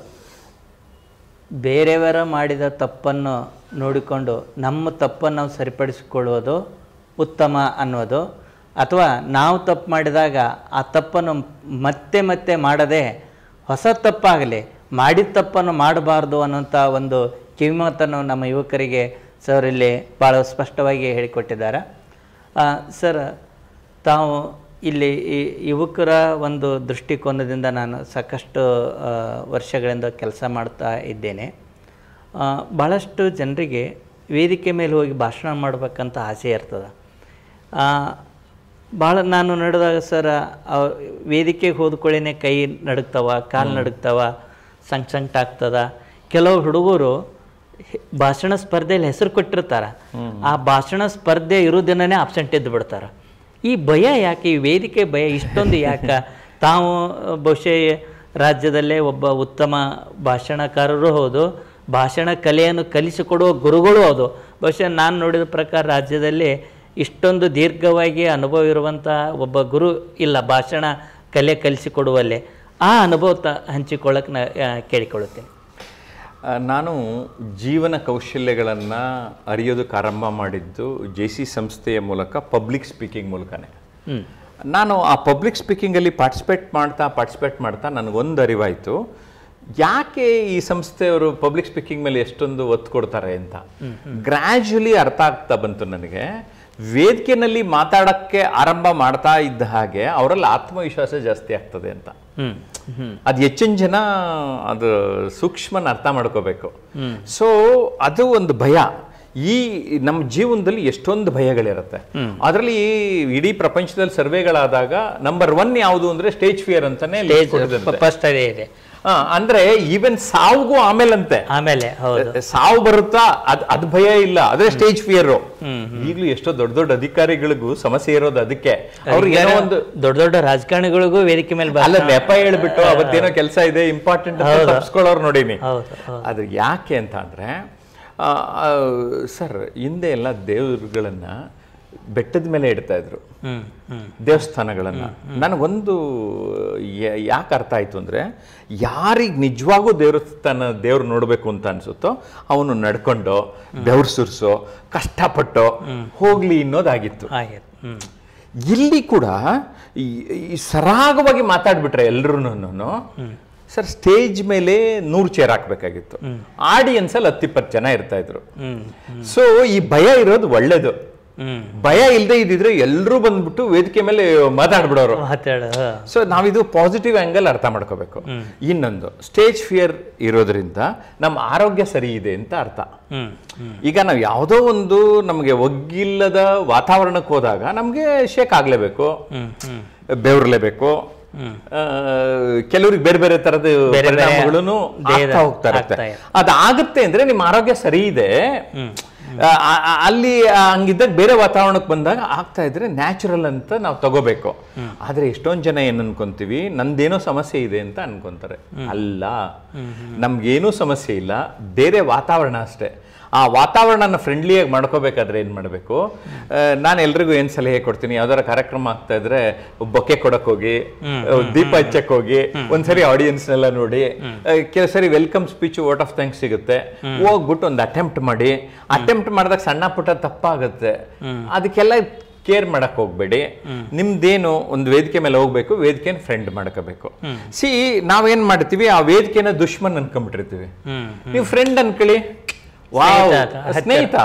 ಬೇರೆಯವರ ಮಾಡಿದ ತಪ್ಪನ್ನು ನೋಡಿಕೊಂಡು ನಮ್ಮ ತಪ್ಪನ್ನು ನಾವು ಸರಿಪಡಿಸಿಕೊಳ್ಳುವುದು ಉತ್ತಮ ಅನ್ನೋದು ಅಥವಾ ನಾವು ತಪ್ಪು ಮಾಡಿದಾಗ ಆ ತಪ್ಪನ್ನು ಮತ್ತೆ ಮತ್ತೆ ಮಾಡದೆ ಹೊಸ ತಪ್ಪಾಗಲಿ ಮಾಡಿದ ತಪ್ಪನ್ನು ಮಾಡಬಾರ್ದು ಅನ್ನೋಂಥ ಒಂದು ಕಿವಿಮಾತನ್ನು ನಮ್ಮ ಯುವಕರಿಗೆ ಸರ್ ಇಲ್ಲಿ ಭಾಳ ಸ್ಪಷ್ಟವಾಗಿ ಹೇಳಿಕೊಟ್ಟಿದ್ದಾರೆ ಆ, ಸರ್ ತಾವು ಇಲ್ಲಿ ಈ ಯುವಕರ ಒಂದು ದೃಷ್ಟಿಕೋನದಿಂದ ನಾನು ಸಾಕಷ್ಟು ಆ, ವರ್ಷಗಳಿಂದ ಕೆಲಸ ಮಾಡ್ತಾ ಇದ್ದೇನೆ ಆ, ಭಾಳಷ್ಟು ಜನರಿಗೆ ವೇದಿಕೆ ಮೇಲೆ ಹೋಗಿ ಭಾಷಣ ಮಾಡಬೇಕಂತ ಆಸೆ ಇರ್ತದೆ ಆ, ಭಾಳ ನಾನು ನಡೆದಾಗ ಸರ್ ಆ ವೇದಿಕೆಗೆ ಹೋದ್ಕೊಳ್ಳೇನೆ ಕೈ ನಡುಗ್ತಾವ ಕಾಲು ನಡುಗ್ತಾವ ಸಂಕ್ ಸಂಕಟ ಆಗ್ತದ ಕೆಲವು ಹುಡುಗರು ಹೆ- ಭಾಷಣ ಸ್ಪರ್ಧೆಯಲ್ಲಿ ಹೆಸರು ಕೊಟ್ಟಿರ್ತಾರ ಆ ಭಾಷಣ ಸ್ಪರ್ಧೆ ಇರೋ ದಿನನೇ ಅಬ್ಸೆಂಟ್ ಎದ್ದು ಬಿಡ್ತಾರ ಈ ಭಯ ಯಾಕೆ ಈ ವೇದಿಕೆ ಭಯ ಇಷ್ಟೊಂದು ಯಾಕೆ ತಾವು ಬಹುಶಃ ರಾಜ್ಯದಲ್ಲೇ ಒಬ್ಬ ಉತ್ತಮ ಭಾಷಣಕಾರರು ಹೌದು ಭಾಷಣ ಕಲೆಯನ್ನು ಕಲಿಸಿಕೊಡುವ ಗುರುಗಳು ಹೌದು ಬಹುಶಃ ನಾನು ನೋಡಿದ ಪ್ರಕಾರ ರಾಜ್ಯದಲ್ಲಿ ಇಷ್ಟೊಂದು ದೀರ್ಘವಾಗಿ ಅನುಭವ ಇರುವಂಥ ಒಬ್ಬ ಗುರು ಇಲ್ಲ ಭಾಷಣ ಕಲೆ ಕಲಿಸಿಕೊಡುವಲ್ಲಿ ಆ ಅನುಭವ ತ ಹಂಚಿಕೊಳ್ಳಕ್ಕೆ ನಾ ಆ, ಕೇಳಿಕೊಳ್ಳುತ್ತೇನೆ ಆ, ನಾನು ಜೀವನ ಕೌಶಲ್ಯಗಳನ್ನು ಅರಿಯೋದಕ್ಕೆ ಆರಂಭ ಮಾಡಿದ್ದು ಜೆ ಸಿ ಸಂಸ್ಥೆಯ ಮೂಲಕ ಪಬ್ಲಿಕ್ ಸ್ಪೀಕಿಂಗ್ ಮೂಲಕನೇ ಹ್ಞೂ ನಾನು ಆ ಪಬ್ಲಿಕ್ ಸ್ಪೀಕಿಂಗಲ್ಲಿ ಪಾರ್ಟಿಸಿಪೇಟ್ ಮಾಡ್ತಾ ಪಾರ್ಟಿಸಿಪೇಟ್ ಮಾಡ್ತಾ ನನಗೊಂದು ಅರಿವಾಯಿತು ಯಾಕೆ ಈ ಸಂಸ್ಥೆಯವರು ಪಬ್ಲಿಕ್ ಸ್ಪೀಕಿಂಗ್ ಮೇಲೆ ಎಷ್ಟೊಂದು ಒತ್ತು ಕೊಡ್ತಾರೆ ಅಂತ ಗ್ರ್ಯಾಜುಲಿ ಅರ್ಥ ಆಗ್ತಾ ಬಂತು ನನಗೆ ವೇದಿಕೆನಲ್ಲಿ ಮಾತಾಡೋಕ್ಕೆ ಆರಂಭ ಮಾಡ್ತಾ ಇದ್ದ ಹಾಗೆ ಅವರಲ್ಲಿ ಆತ್ಮವಿಶ್ವಾಸ ಜಾಸ್ತಿ ಆಗ್ತದೆ ಅಂತ ಹ್ಞೂ ಹ್ಞೂ ಅದು ಹೆಚ್ಚಿನ ಜನ ಅದು ಸೂಕ್ಷ್ಮನ ಅರ್ಥ ಮಾಡ್ಕೋಬೇಕು ಸೊ ಅದು ಒಂದು ಭಯ ಈ ನಮ್ಮ ಜೀವನದಲ್ಲಿ ಎಷ್ಟೊಂದು ಭಯಗಳಿರುತ್ತೆ ಅದರಲ್ಲಿ ಇಡೀ ಪ್ರಪಂಚದಲ್ಲಿ ಸರ್ವೆಗಳಾದಾಗ ನಂಬರ್ ಒನ್ ಯಾವುದು ಅಂದ್ರೆ ಸ್ಟೇಜ್ ಫಿಯರ್ ಅಂತಾನೆ list ಕೊಟ್ಟಿದಂತೆ. ಫಸ್ಟ್ ಅದೇ ಇದೆ ಆ, ಅಂದ್ರೆ ಈವನ್ ಸಾವುಗೂ ಆಮೇಲಂತೆ ಆಮೇಲೆ ಹೌದು ಸಾವು ಬರುತ್ತಾ ಅದ್ ಅದ್ ಭಯ ಇಲ್ಲ ಅದೇ ಸ್ಟೇಜ್ ಫಿಯರ್ ಈಗಲೂ ಎಷ್ಟೋ ದೊಡ್ಡ ದೊಡ್ಡ ಅಧಿಕಾರಿಗಳಿಗೂ ಸಮಸ್ಯೆ ಇರೋದು ಅದಕ್ಕೆ ಅವ್ರಿಗೆ ಏನೋ ಒಂದು ದೊಡ್ಡ ದೊಡ್ಡ ರಾಜಕಾರಣಿಗಳಿಗೂ ವೇದಿಕೆ ಮೇಲೆ ಅಲ್ಲ ಭಾಷಣ ನೆಪ ಹೇಳ್ಬಿಟ್ಟು ಅವತ್ತೇನೋ ಕೆಲಸ ಇದೆ ಇಂಪಾರ್ಟೆಂಟ್ ತಪ್ಪಿಸ್ಕೊಳ್ಳೋರು ನೋಡೀನಿ ಹೌದು ಹೌದು ಅದು ಯಾಕೆ ಅಂತ ಅಂದ್ರೆ ಆ, ಆ, ಸರ್ ಹಿಂದೆ ಎಲ್ಲ ದೇವರುಗಳನ್ನ ಬೆಟ್ಟದ ಮೇಲೆ ಇಡ್ತಾ ಇದ್ರು ಹ್ಮ್ ಹ್ಮ್ ದೇವಸ್ಥಾನಗಳನ್ನ ನನಗೊಂದು ಯ- ಯಾಕೆ ಅರ್ಥ ಆಯ್ತು ಅಂದ್ರೆ ಯಾರಿಗೆ ನಿಜವಾಗೂ ದೇವಸ್ಥಾನ ದೇವ್ರು ನೋಡಬೇಕು ಅಂತ ಅನ್ಸುತ್ತೋ ಅವನು ನಡ್ಕೊಂಡು ಬೆವ್ರು ಸುರಿಸೋ ಕಷ್ಟಪಟ್ಟು ಹೋಗ್ಲಿ ಅನ್ನೋದಾಗಿತ್ತು ಹಾಗೆ ಹ್ಮ್ ಇಲ್ಲಿ ಕೂಡ ಈ ಈ ಸರಾಗವಾಗಿ ಮಾತಾಡ್ಬಿಟ್ರೆ ಎಲ್ರೂ ಸರ್ ಸ್ಟೇಜ್ ಮೇಲೆ ನೂರು ಚೇರ್ ಹಾಕ್ಬೇಕಾಗಿತ್ತು ಆಡಿಯನ್ಸ್ ಅಲ್ಲಿ ಹತ್ತಿಪ್ಪತ್ತು ಜನ ಇರ್ತಾ ಇದ್ರು ಹ್ಮ್ ಸೊ ಈ ಭಯ ಇರೋದು ಒಳ್ಳೇದು ಹ್ಮ್ ಭಯ ಇಲ್ಲದೆ ಇದ್ದಿದ್ರೆ ಎಲ್ಲರೂ ಬಂದ್ಬಿಟ್ಟು ವೇದಿಕೆ ಮೇಲೆ ಮಾತಾಡ್ಬಿಡೋರು ಮಾತಾಡ ಸೊ ನಾವಿದು ಪಾಸಿಟಿವ್ ಆಂಗಲ್ ಅರ್ಥ ಮಾಡ್ಕೋಬೇಕು ಇನ್ನೊಂದು ಸ್ಟೇಜ್ ಫಿಯರ್ ಇರೋದ್ರಿಂದ ನಮ್ಮ ಆರೋಗ್ಯ ಸರಿ ಇದೆ ಅಂತ ಅರ್ಥ ಹ್ಮ್ ಹ್ಮ್ ಈಗ ನಾವು ಯಾವುದೋ ಒಂದು ನಮಗೆ ಒಗ್ಗಿಲ್ಲದ ವಾತಾವರಣಕ್ಕೆ ಹೋದಾಗ ನಮಗೆ ಶೇಕ್ ಆಗ್ಲೇಬೇಕು ಹ್ಮ್ ಹ್ಮ್ ಬೆವರ್ಲೇಬೇಕು ಕೆಲವ್ರಿಗೆ ಬೇರೆ ಬೇರೆ ತರದ ಬೇರೆ ಬೇರೆ ಪರಿಣಾಮಗಳನ್ನು ದೇಹದ ಆಗ್ತಾ ಹೋಗ್ತಾ ಇರುತ್ತೆ ಆಗ್ತಾ ಇರುತ್ತೆ. ಅದಾಗುತ್ತೆ ಅಂದ್ರೆ ನಿಮ್ಮ ಆರೋಗ್ಯ ಸರಿ ಇದೆ ಆ, ಆ, ಆ, ಅಲ್ಲಿ ಆ, ಹಂಗಿದ್ದಾಗ ಬೇರೆ ವಾತಾವರಣಕ್ಕೆ ಬಂದಾಗ ಆಗ್ತಾ ಇದ್ರೆ ನ್ಯಾಚುರಲ್ ಅಂತ ನಾವು ತಗೋಬೇಕು ಆದ್ರೆ ಎಷ್ಟೊಂದ್ ಜನ ಏನ್ ಅನ್ಕೊಂತೀವಿ ನಂದೇನೋ ಸಮಸ್ಯೆ ಇದೆ ಅಂತ ಅನ್ಕೊಂತಾರೆ ಅಲ್ಲ ನಮ್ಗೇನೂ ಸಮಸ್ಯೆ ಇಲ್ಲ ಬೇರೆ ವಾತಾವರಣ ಅಷ್ಟೇ ಆ ವಾತಾವರಣನ ಫ್ರೆಂಡ್ಲಿಯಾಗಿ ಮಾಡ್ಕೋಬೇಕಾದ್ರೆ ಏನು ಮಾಡಬೇಕು ನಾನು ಎಲ್ರಿಗೂ ಏನು ಸಲಹೆ ಕೊಡ್ತೀನಿ ಯಾವ್ದಾರ ಕಾರ್ಯಕ್ರಮ ಆಗ್ತಾ ಇದ್ರೆ ಬೊಕ್ಕೆ ಕೊಡಕ್ ಹೋಗಿ ಆ, ದೀಪ ಹಚ್ಚಕ್ ಹೋಗಿ ಒಂದ್ಸರಿ ಆಡಿಯನ್ಸ್ನೆಲ್ಲ ನೋಡಿ ಕೆಲವು ಸರಿ welcome speech vote of thanks ಸಿಗುತ್ತೆ ಹೋಗ್ಬಿಟ್ಟು ಒಂದು ಅಟೆಂಪ್ಟ್ ಮಾಡಿ ಅಟೆಂಪ್ಟ್ ಮಾಡಿದಾಗ ಸಣ್ಣ ಪುಟ್ಟ ತಪ್ಪಾಗುತ್ತೆ ಅದಕ್ಕೆಲ್ಲ ಕೇರ್ ಮಾಡಕ್ ಹೋಗ್ಬೇಡಿ ನಿಮ್ದೇನು ಒಂದು ವೇದಿಕೆ ಮೇಲೆ ಹೋಗ್ಬೇಕು ವೇದಿಕೆನ ಫ್ರೆಂಡ್ ಮಾಡ್ಕೋಬೇಕು ಸಿ ನಾವೇನ್ ಮಾಡ್ತೀವಿ ಆ ವೇದಿಕೆನ ದುಶ್ಮನ್ ಅನ್ಕೊಂಡ್ಬಿಟ್ಟಿರ್ತೀವಿ ಹ್ಮ್ ನೀವು ಫ್ರೆಂಡ್ ಅನ್ಕೊಳ್ಳಿ ವಾವ್ ಸ್ನೇಹಿತ, ಹತ್ತಿರ. ಸ್ನೇಹಿತ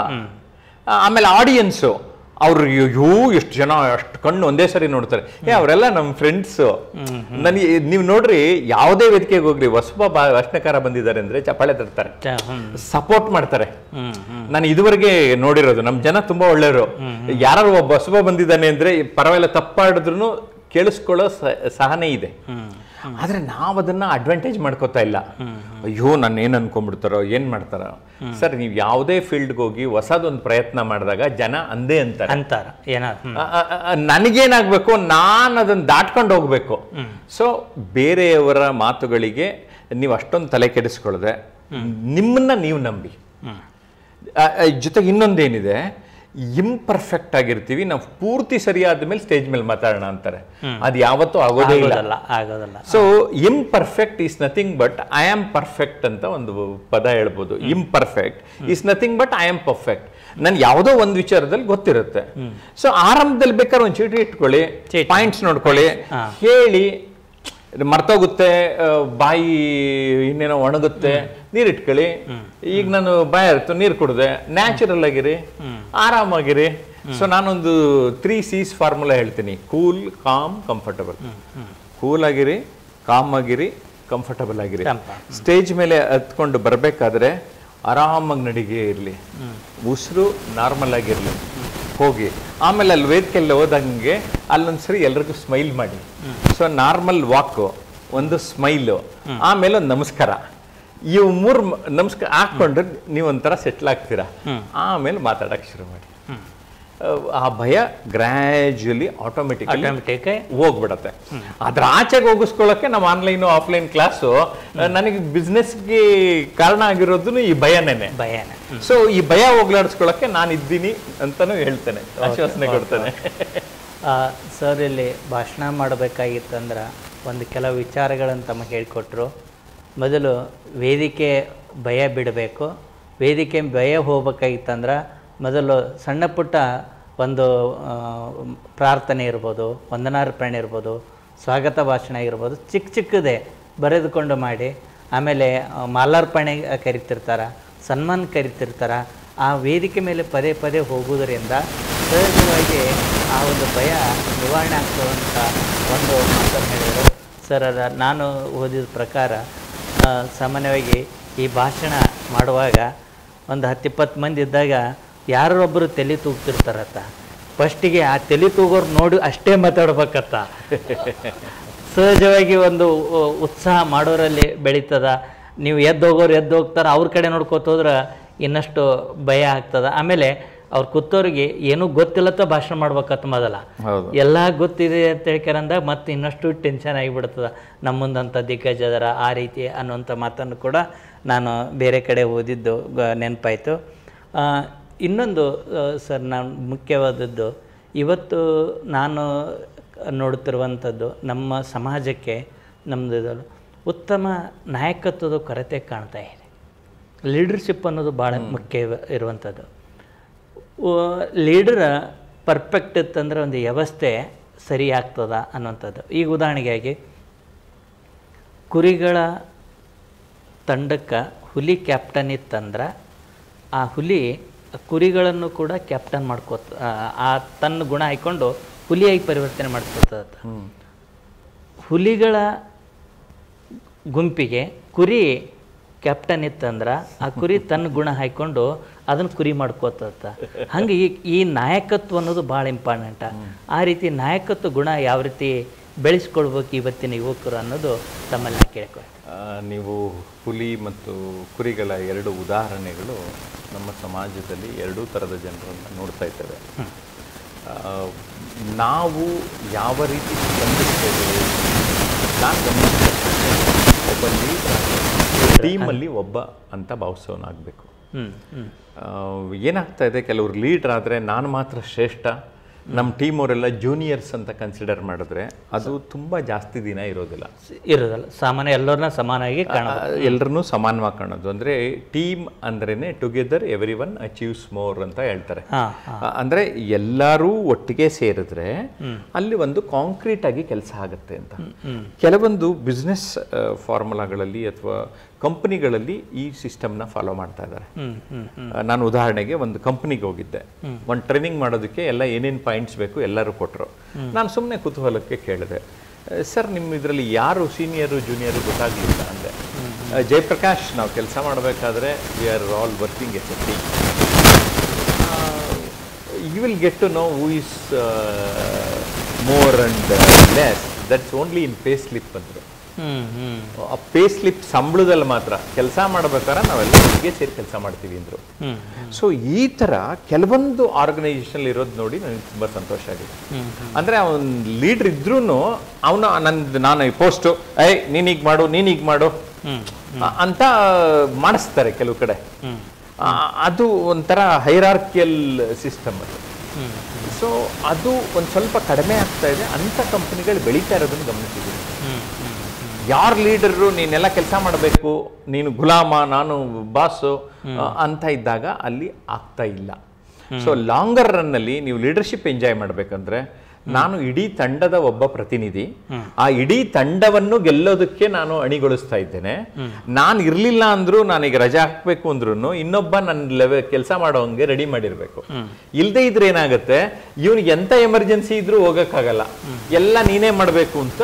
ಆ, ಆಮೇಲೆ ಆಡಿಯನ್ಸು ಅವ್ರು ಅಯ್ಯೋ ಎಷ್ಟು ಜನ ಅಷ್ಟು ಕಣ್ಣು ಒಂದೇ ಸರಿ ನೋಡ್ತಾರೆ ಏ ಅವರೆಲ್ಲ ನಮ್ಮ ಫ್ರೆಂಡ್ಸು ನನಗೆ ನೀವು ನೋಡ್ರಿ ಯಾವುದೇ ವೇದಿಕೆಗೆ ಹೋಗ್ರಿ ಹೊಸಬ ಬಾ ಭಾಷಣಕಾರ ಬಂದಿದ್ದಾರೆ ಅಂದ್ರೆ ಚಪ್ಪಾಳೆ ತರ್ತಾರೆ ಚ- ಹ್ಮ್ ಸಪೋರ್ಟ್ ಮಾಡ್ತಾರೆ ಹ್ಮ್ ಹ್ಮ್ ನಾನು ಇದುವರೆಗೆ ನೋಡಿರೋದು ನಮ್ಮ ಜನ ತುಂಬಾ ಒಳ್ಳೆಯವರು ಯಾರು ಒಬ್ಬ ಹೊಸಬ ಬಂದಿದ್ದಾನೆ ಅಂದ್ರೆ ಪರವಾಗಿಲ್ಲ ತಪ್ಪಾಡಿದ್ರು ಕೇಳಿಸ್ಕೊಳ್ಳೋ ಸ- ಸಹನೆ ಇದೆ ಆದ್ರೆ ನಾವು ಅದನ್ನ ಅಡ್ವಾಂಟೇಜ್ ಮಾಡ್ಕೋತಾ ಇಲ್ಲ ಅಯ್ಯೋ ನಾನು ಏನ್ ಅನ್ಕೊಂಡ್ಬಿಡ್ತಾರೋ ಏನ್ ಮಾಡ್ತಾರೋ ಸರ್ ನೀವು ಯಾವುದೇ ಫೀಲ್ಡ್ಗೆ ಹೋಗಿ ಹೊಸದೊಂದು ಪ್ರಯತ್ನ ಮಾಡಿದಾಗ ಜನ ಅಂದೇ ಅಂತಾರೆ ಅಂತಾರ ಏನಾರ ಹ್ಮ್ ಆ, ಆ, ಆ, ನನಗೇನಾಗಬೇಕು ನಾನು ಅದನ್ನ ದಾಟ್ಕೊಂಡು ಹೋಗ್ಬೇಕು ಸೊ ಬೇರೆಯವರ ಮಾತುಗಳಿಗೆ ನೀವು ಅಷ್ಟೊಂದು ತಲೆ ಕೆಡಿಸ್ಕೊಳ್ಳದೆ ನಿಮ್ಮನ್ನ ನೀವು ನಂಬಿ ಹ್ಮ್ ಆ, ಆ, ಜೊತೆಗೆ ಇನ್ನೊಂದೇನಿದೆ ಇಂಪರ್ಫೆಕ್ಟ್ ಆಗಿರ್ತೀವಿ ನಾವು ಪೂರ್ತಿ ಸರಿಯಾದ ಮೇಲೆ ಸ್ಟೇಜ್ ಮೇಲೆ ಮಾತಾಡೋಣ ಅಂತಾರೆ ಅದು ಯಾವತ್ತೂ ಆಗೋದೇ ಇಲ್ಲ ಆಗೋದಲ್ಲ ಆಗೋದಲ್ಲ so imperfect is nothing but I am perfect ಅಂತ ಒಂದು ಪದ ಹೇಳ್ಬೋದು imperfect is nothing but I am perfect ನನ್ ಯಾವುದೋ ಒಂದು ವಿಚಾರದಲ್ಲಿ ಗೊತ್ತಿರುತ್ತೆ ಸೊ ಆರಂಭದಲ್ಲಿ ಬೇಕಾದ್ರೆ ಒಂದು ಚೀಟಿ ಇಟ್ಕೊಳ್ಳಿ ಚೀಟಿ. ಪಾಯಿಂಟ್ಸ್ ನೋಡ್ಕೊಳ್ಳಿ ಹಾ. ಹೇಳಿ ಮರ್ತೋಗುತ್ತೆ ಆ, ಬಾಯಿ ಇನ್ನೇನೋ ಒಣಗುತ್ತೆ ನೀರ್ ಇಟ್ಕೊಳ್ಳಿ ಈಗ ನಾನು ಬಾಯಿ ಇರ್ತು ನೀರು ಕುಡ್ದೆ ನ್ಯಾಚುರಲ್ ಆಗಿರಿ ಆರಾಮಾಗಿರಿ ಸೊ ನಾನೊಂದು ತ್ರೀ ಸೀಸ್ ಫಾರ್ಮುಲಾ ಹೇಳ್ತೀನಿ ಕೂಲ್ ಕಾಮ್ ಕಂಫರ್ಟಬಲ್ ಕೂಲ್ ಆಗಿರಿ ಕಾಮ್ ಆಗಿರಿ ಕಂಫರ್ಟಬಲ್ ಆಗಿರಿ ತಂಪ. ಸ್ಟೇಜ್ ಮೇಲೆ ಹತ್ಕೊಂಡು ಬರಬೇಕಾದ್ರೆ ಆರಾಮಾಗಿ ನಡಿಗೆ ಇರಲಿ ಉಸಿರು ನಾರ್ಮಲ್ ಆಗಿರಲಿ ಹೋಗಿ ಆಮೇಲೆ ಅಲ್ಲಿ ವೇದಿಕೆಯಲ್ಲಿ ಹೋದಂಗೆ ಅಲ್ಲೊಂದ್ಸರಿ ಎಲ್ರಿಗೂ ಸ್ಮೈಲ್ ಮಾಡಿ ಸೊ ನಾರ್ಮಲ್ ವಾಕ್ ಒಂದು ಸ್ಮೈಲು ಆಮೇಲೆ ಒಂದು ನಮಸ್ಕಾರ ಇವು ಮೂರು ನಮಸ್ಕಾರ ಹಾಕೊಂಡ್ರೆ ನೀವು ಒಂಥರ ಸೆಟ್ಲ್ ಆಗ್ತೀರಾ ಆಮೇಲೆ ಮಾತಾಡಕ್ಕೆ ಶುರು ಮಾಡಿ ಆ ಭಯ ಗ್ರ್ಯಾಜುಲಿ ಆಟೋಮೆಟಿಕಲಿ ಆಟೋಮೆಟಿಕ್ ಹೋಗ್ಬಿಡತ್ತೆ ಅದ್ರ ಆಚೆಗೆ ಹೋಗಿಸ್ಕೊಳ್ಳೋಕೆ ನಮ್ಮ ಆನ್ಲೈನ್ ಆಫ್ಲೈನ್ ಕ್ಲಾಸು ನನಗೆ ಬಿಸ್ನೆಸ್ಗೆ ಕಾರಣ ಆಗಿರೋದು ಈ ಭಯನೇನೆ ಭಯನ ಸೊ ಈ ಭಯ ಹೋಗ್ಲಾಡಿಸ್ಕೊಳ್ಳೋಕೆ ನಾನು ಇದ್ದೀನಿ ಅಂತಾನು ಹೇಳ್ತೇನೆ ಆಶ್ವಾಸನೆ ಕೊಡ್ತೇನೆ ಸರ್ ಇಲ್ಲಿ ಭಾಷಣ ಮಾಡಬೇಕಾಗಿತ್ತಂದ್ರೆ ಒಂದು ಕೆಲವು ವಿಚಾರಗಳನ್ನು ತಮಗೆ ಹೇಳಿಕೊಟ್ರು ಮೊದಲು ವೇದಿಕೆ ಭಯ ಬಿಡಬೇಕು ವೇದಿಕೆ ಭಯ ಹೋಗ್ಬೇಕಾಗಿತ್ತಂದ್ರೆ ಮೊದಲು ಸಣ್ಣ ಪುಟ್ಟ ಒಂದು ಆ, ಪ್ರಾರ್ಥನೆ ಇರ್ಬೋದು ವಂದನಾರ್ಪಣೆ ಇರ್ಬೋದು ಸ್ವಾಗತ ಭಾಷಣ ಇರ್ಬೋದು ಚಿಕ್ಕ ಚಿಕ್ಕದೇ ಬರೆದುಕೊಂಡು ಮಾಡಿ ಆಮೇಲೆ ಆ, ಮಾಲಾರ್ಪಣೆ ಕರಿತಿರ್ತಾರೆ ಸನ್ಮಾನ ಕರಿತಿರ್ತಾರ ಆ ವೇದಿಕೆ ಮೇಲೆ ಪದೇ ಪದೇ ಹೋಗುವುದರಿಂದ ಸಹಜವಾಗಿ ಆ ಒಂದು ಭಯ ನಿವಾರಣೆ ಆಗ್ತದಂತ ಒಂದು ಮಾತನ್ನು ಹೇಳಿದರು ಸರ್ ಅದ ನಾನು ಓದಿದ ಪ್ರಕಾರ ಆ, ಸಾಮಾನ್ಯವಾಗಿ ಈ ಭಾಷಣ ಮಾಡುವಾಗ ಒಂದು ಹತ್ತಿಪ್ಪತ್ತು ಮಂದಿ ಇದ್ದಾಗ ಯಾರೊಬ್ಬರು ತಲೆ ತೂಗ್ತಿರ್ತಾರತ್ತ ಫಸ್ಟಿಗೆ ಆ ತಲೆ ತೂಗೋರು ನೋಡಿ ಅಷ್ಟೇ ಮಾತಾಡ್ಬೇಕತ್ತ ಸಹಜವಾಗಿ ಒಂದು ಉ- ಉತ್ಸಾಹ ಮಾಡೋರಲ್ಲಿ ಬೆಳೀತದ ನೀವು ಎದ್ದು ಹೋಗೋರು ಎದ್ದು ಹೋಗ್ತಾರೆ ಅವ್ರ ಕಡೆ ನೋಡ್ಕೋತ ಹೋದ್ರೆ ಇನ್ನಷ್ಟು ಭಯ ಆಗ್ತದ ಆಮೇಲೆ ಅವ್ರು ಕೂತವ್ರಿಗೆ ಏನೂ ಗೊತ್ತಿಲ್ಲತ್ತ ಭಾಷಣ ಮಾಡ್ಬೇಕತ್ತ ಮೊದಲ ಹೌದು ಎಲ್ಲ ಗೊತ್ತಿದೆ ಅಂತ ಹೇಳ್ಕರಂದಾಗ ಮತ್ತೆ ಇನ್ನಷ್ಟು ಟೆನ್ಷನ್ ಆಗಿಬಿಡ್ತದ ನಮ್ಮ ಮುಂದಂಥ ದಿಗ್ಗಜ ಅದರ ಆ ರೀತಿ ಅನ್ನುವಂಥ ಮಾತನ್ನು ಕೂಡ ನಾನು ಬೇರೆ ಕಡೆ ಓದಿದ್ದು ಗ- ನೆನಪಾಯಿತು ಆ, ಇನ್ನೊಂದು ಆ, ಸರ್ ನಾನು ಮುಖ್ಯವಾದದ್ದು ಇವತ್ತು ನಾನು ನೋಡುತ್ತಿರುವಂಥದ್ದು ನಮ್ಮ ಸಮಾಜಕ್ಕೆ ನಮ್ಮದು ಇದು ಉತ್ತಮ ನಾಯಕತ್ವದ ಕೊರತೆ ಕಾಣ್ತಾ ಇದೆ ಲೀಡರ್ಶಿಪ್ ಅನ್ನೋದು ಭಾಳ ಮುಖ್ಯ ಇವ- ಇರುವಂಥದ್ದು ಲೀಡರ್ ಪರ್ಫೆಕ್ಟ್ ಇತ್ತಂದ್ರೆ ಒಂದು ವ್ಯವಸ್ಥೆ ಸರಿ ಆಗ್ತದ ಅನ್ನುವಂಥದ್ದು ಈಗ ಉದಾಹರಣೆಗಾಗಿ ಕುರಿಗಳ ತಂಡಕ್ಕೆ ಹುಲಿ ಕ್ಯಾಪ್ಟನ್ ಇತ್ತಂದ್ರೆ ಆ ಹುಲಿ ಕುರಿಗಳನ್ನು ಕೂಡ ಕ್ಯಾಪ್ಟನ್ ಮಾಡ್ಕೋತ ಆ- ಆ ತನ್ನ ಗುಣ ಹಾಕ್ಕೊಂಡು ಹುಲಿಯಾಗಿ ಪರಿವರ್ತನೆ ಮಾಡ್ಕೋತದ ಹುಲಿಗಳ ಗುಂಪಿಗೆ ಕುರಿ ಕ್ಯಾಪ್ಟನ್ ಇತ್ತಂದ್ರೆ ಆ ಕುರಿ ತನ್ನ ಗುಣ ಹಾಕ್ಕೊಂಡು ಅದನ್ನು ಕುರಿ ಮಾಡ್ಕೋತತ್ತ ಹಂಗೆ ಈ ಈ ನಾಯಕತ್ವ ಅನ್ನೋದು ಭಾಳ ಇಂಪಾರ್ಟೆಂಟ ಆ ರೀತಿ ನಾಯಕತ್ವ ಗುಣ ಯಾವ ರೀತಿ ಬೆಳೆಸ್ಕೊಳ್ಬೇಕು ಇವತ್ತಿನ ಯುವಕರು ಅನ್ನೋದು ತಮ್ಮಲ್ಲಿ ನಾನು ಕೇಳ್ಕೊಳ್ತೀನಿ ಆ, ನೀವು ಹುಲಿ ಮತ್ತು ಕುರಿಗಳ ಎರಡು ಉದಾಹರಣೆಗಳು ನಮ್ಮ ಸಮಾಜದಲ್ಲಿ ಎರಡೂ ಥರದ ಜನರನ್ನು ನೋಡ್ತಾ ಇದ್ದೇವೆ ಆ, ನಾವು ಯಾವ ರೀತಿ ಸ್ಪಂದಿಸ್ತೇವೆ ನಾನು ಗಮನಿಸಿದ ಒಬ್ಬ ಲೀಡರ್ ಟೀಮಲ್ಲಿ ಒಬ್ಬ ಅಂತ ಭಾವಿಸೋನಾಗಬೇಕು ಹ್ಮ್ ಹ್ಮ್ ಆ, ಏನಾಗ್ತಾ ಇದೆ ಕೆಲವರು ಲೀಡ್ರ್ ಆದರೆ ನಾನು ಮಾತ್ರ ಶ್ರೇಷ್ಠ ನಮ್ಮ ಟೀಮ್ ಅವರೆಲ್ಲ ಜೂನಿಯರ್ಸ್ ಅಂತ ಕನ್ಸಿಡರ್ ಮಾಡಿದ್ರೆ ಅದು ತುಂಬ ಜಾಸ್ತಿ ದಿನ ಇರೋದಿಲ್ಲ ಇರೋದಲ್ಲ ಸಾಮಾನ್ಯ ಎಲ್ಲರನ್ನ ಸಮಾನಾಗಿ ಕಾಣ ಎಲ್ಲರನ್ನೂ ಸಮಾನವಾಗಿ ಕಾಣೋದು ಅಂದರೆ ಟೀಮ್ ಅಂದ್ರೇ together everyone achieves more ಅಂತ ಹೇಳ್ತಾರೆ ಹಾ ಆ, ಅಂದ್ರೆ ಎಲ್ಲರೂ ಒಟ್ಟಿಗೆ ಸೇರಿದ್ರೆ ಅಲ್ಲಿ ಒಂದು ಕಾಂಕ್ರೀಟ್ ಆಗಿ ಕೆಲಸ ಆಗುತ್ತೆ ಅಂತ ಕೆಲವೊಂದು ಬಿಸ್ನೆಸ್ ಫಾರ್ಮುಲಾಗಳಲ್ಲಿ ಅಥವಾ ಕಂಪನಿಗಳಲ್ಲಿ ಈ ಸಿಸ್ಟಮ್ನ ಫಾಲೋ ಮಾಡ್ತಾ ಇದ್ದಾರೆ ಹ್ಮ್ ಹ್ಮ್ ಹ್ಮ್ ಆ, ನಾನು ಉದಾಹರಣೆಗೆ ಒಂದು ಕಂಪ್ನಿಗೆ ಹೋಗಿದ್ದೆ ಒಂದು ಟ್ರೈನಿಂಗ್ ಮಾಡೋದಕ್ಕೆ ಎಲ್ಲ ಏನೇನು ಪಾಯಿಂಟ್ಸ್ ಬೇಕು ಎಲ್ಲರೂ ಕೊಟ್ಟರು ನಾನು ಸುಮ್ಮನೆ ಕುತೂಹಲಕ್ಕೆ ಕೇಳಿದೆ ಸರ್ ನಿಮ್ಮ ಇದರಲ್ಲಿ ಯಾರು ಸೀನಿಯರು ಜೂನಿಯರು ಗೊತ್ತಾಗಲಿಲ್ಲ ಅಂದೆ ಆ, ಜಯಪ್ರಕಾಶ್ ನಾವು ಕೆಲಸ ಮಾಡಬೇಕಾದ್ರೆ we are all working as a team you will get to know who is more and less that's only in pay slip ಅಂದರು ಹ್ಮ್ ಹ್ಮ್ ಆ ಪೇ ಸ್ಲಿಪ್ ಸಂಬಳದಲ್ಲಿ ಮಾತ್ರ ಕೆಲಸ ಮಾಡ್ಬೇಕಾದ್ರೆ ನಾವೆಲ್ಲ ಒಟ್ಟಿಗೆ ಸೇರಿ ಕೆಲಸ ಮಾಡ್ತೀವಿ ಅಂದರು ಹ್ಮ್ ಸೊ ಈ ಥರ ಕೆಲವೊಂದು ಆರ್ಗನೈಸೇಷನ್ ಇರೋದು ನೋಡಿ ನನಗೆ ತುಂಬ ಸಂತೋಷ ಆಗಿದೆ ಹ್ಮ್ ಅಂದರೆ ಅವನ್ ಲೀಡ್ರ್ ಇದ್ರೂ ಅವನು ನಂದು ನಾನು ಈ ಪೋಸ್ಟು ಏಯ್ ನೀನು ಈಗ ಮಾಡು ನೀನು ಈಗ ಮಾಡು ಹ್ಮ್ ಆ- ಅಂತ ಮಾಡಿಸ್ತಾರೆ ಕೆಲವು ಕಡೆ ಹ್ಮ್ ಆ, ಅದು ಒಂಥರ ಹೈರಾರ್ಕಿಯಲ್ ಸಿಸ್ಟಮ್ ಅದು ಹ್ಮ್ ಸೊ ಅದು ಒಂದು ಸ್ವಲ್ಪ ಕಡಿಮೆ ಆಗ್ತಾ ಇದೆ ಅಂಥ ಕಂಪನಿಗಳು ಬೆಳೀತಾ ಇರೋದನ್ನು ಗಮನಿಸಿದ್ದೀನಿ ಹ್ಮ್ ಹ್ಮ್ ಯಾರ್ ಲೀಡರು ನೀನೆಲ್ಲ ಕೆಲಸ ಮಾಡಬೇಕು ನೀನು ಗುಲಾಮ ನಾನು ಬಾಸು ಅಂತ ಇದ್ದಾಗ ಅಲ್ಲಿ ಆಗ್ತಾ ಇಲ್ಲ ಸೊ ಲಾಂಗರ್ ರನ್ನಲ್ಲಿ ನೀವು ಲೀಡರ್ಶಿಪ್ ಎಂಜಾಯ್ ಮಾಡಬೇಕಂದ್ರೆ ನಾನು ಇಡೀ ತಂಡದ ಒಬ್ಬ ಪ್ರತಿನಿಧಿ ಆ ಇಡೀ ತಂಡವನ್ನು ಗೆಲ್ಲೋದಕ್ಕೆ ನಾನು ಅಣಿಗೊಳಿಸ್ತಾ ಇದ್ದೇನೆ ನಾನು ಇರಲಿಲ್ಲ ಅಂದ್ರೂ ನಾನೀಗ ರಜೆ ಹಾಕ್ಬೇಕು ಅಂದ್ರೂ ಇನ್ನೊಬ್ಬ ನನ್ನ ಲೆವೆ ಕೆಲಸ ಮಾಡೋಂಗೆ ರೆಡಿ ಮಾಡಿರ್ಬೇಕು ಇಲ್ಲದೆ ಇದ್ರೆ ಏನಾಗುತ್ತೆ ಇವನಿಗೆ ಎಂತ ಎಮರ್ಜೆನ್ಸಿ ಇದ್ರೂ ಹೋಗಕ್ಕಾಗಲ್ಲ ಎಲ್ಲ ನೀನೇ ಮಾಡಬೇಕು ಅಂತ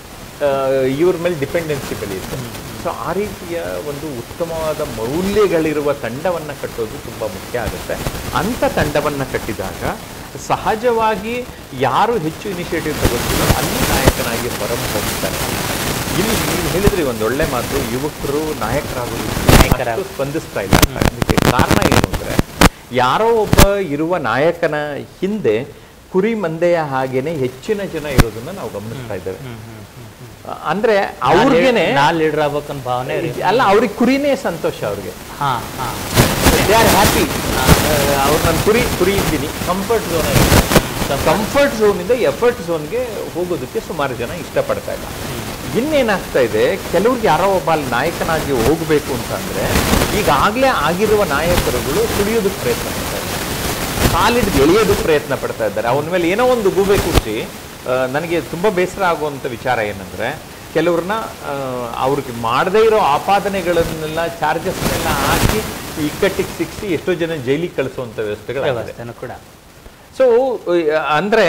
ಇವ್ರ ಮೇಲೆ ಡಿಪೆಂಡೆನ್ಸಿ ಬೆಳೆಯುತ್ತೆ ಸೊ ಆ ರೀತಿಯ ಒಂದು ಉತ್ತಮವಾದ ಮೌಲ್ಯಗಳಿರುವ ತಂಡವನ್ನು ಕಟ್ಟೋದು ತುಂಬ ಮುಖ್ಯ ಆಗುತ್ತೆ ಅಂಥ ತಂಡವನ್ನು ಕಟ್ಟಿದಾಗ ಸಹಜವಾಗಿ ಯಾರು ಹೆಚ್ಚು ಇನಿಷಿಯೇಟಿವ್ ತಗೋತಿರೋ ಅಲ್ಲಿ ನಾಯಕನಾಗಿ ಹೊರಹೊಮ್ಮಿದ್ದಾರೆ ಇಲ್ಲಿ ನೀವು ಹೇಳಿದ್ರಿ ಒಂದು ಒಳ್ಳೆ ಮಾತು ಯುವಕರು ನಾಯಕರಾಗೋದಕ್ಕೆ ಅಷ್ಟು ಸ್ಪಂದಿಸ್ತಾ ಇಲ್ಲ ಅದಕ್ಕೆ ಕಾರಣ ಏನು ಅಂದರೆ ಯಾರೋ ಒಬ್ಬ ಇರುವ ನಾಯಕನ ಹಿಂದೆ ಕುರಿ ಮಂದೆಯ ಹಾಗೇನೆ ಹೆಚ್ಚಿನ ಜನ ಇರೋದನ್ನ ನಾವು ಗಮನಿಸ್ತಾ ಇದ್ದೇವೆ ಅಂದ್ರೆ ಅವ್ರಿಗೇನೆ ನಾ ಲೀಡರ್ ಆಗ್ಬೇಕಂತ ಭಾವನೆ ಇರುತ್ತೆ. ಅಲ್ಲ ಅವ್ರಿಗೆ ಕುರಿನೇ ಸಂತೋಷ ಅವ್ರಿಗೆ ಹಾ ಹಾ ದೇ ಆರ್ ಹ್ಯಾಪಿ ಅವ್ರು ನಾನು ಕುರಿ ಕುರಿ ಇದ್ದೀನಿ ಕಂಫರ್ಟ್ ಝೋನ್ ಕಂಫರ್ಟ್ ಝೋನಿಂದ ಎಫರ್ಟ್ ಝೋನ್ಗೆ ಹೋಗೋದಕ್ಕೆ ಸುಮಾರು ಜನ ಇಷ್ಟಪಡ್ತಾ ಇಲ್ಲ ಇನ್ನೇನಾಗ್ತಾ ಇದೆ ಕೆಲವ್ರಿಗೆ ಯಾರೋ ಒಬ್ಬ ಅಲ್ಲಿ ನಾಯಕನಾಗಿ ಹೋಗಬೇಕು ಅಂತಂದ್ರೆ ಈಗಾಗಲೇ ಆಗಿರುವ ನಾಯಕರುಗಳು ತುಳಿಯೋದಕ್ಕೆ ಪ್ರಯತ್ನ ಪಡ್ತಾ ಇದ್ದಾರೆ ಕಾಲಿಡ್ದು ಎಳೆಯೋದಕ್ಕೆ ಪ್ರಯತ್ನ ಪಡ್ತಾ ಇದ್ದಾರೆ ಅವನ ಮೇಲೆ ಏನೋ ಒಂದು ಗೂಬೆ ಕುರ್ಚಿ ಆ, ನನಗೆ ತುಂಬ ಬೇಸರ ಆಗುವಂಥ ವಿಚಾರ ಏನಂದ್ರೆ ಕೆಲವ್ರನ್ನ ಆ, ಅವ್ರಿಗೆ ಮಾಡದೇ ಇರೋ ಆಪಾದನೆಗಳನ್ನೆಲ್ಲ ಚಾರ್ಜಸ್ನೆಲ್ಲ ಹಾಕಿ ಇಕ್ಕಟ್ಟಿಗೆ ಸಿಕ್ಕಿಸಿ ಎಷ್ಟೋ ಜನ ಜೈಲಿಗೆ ಕಳಿಸುವಂಥ ವ್ಯವಸ್ಥೆಗಳಾಗಿದೆ ವ್ಯವಸ್ಥೆನೂ ಕೂಡ ಸೊ ಅಂದ್ರೆ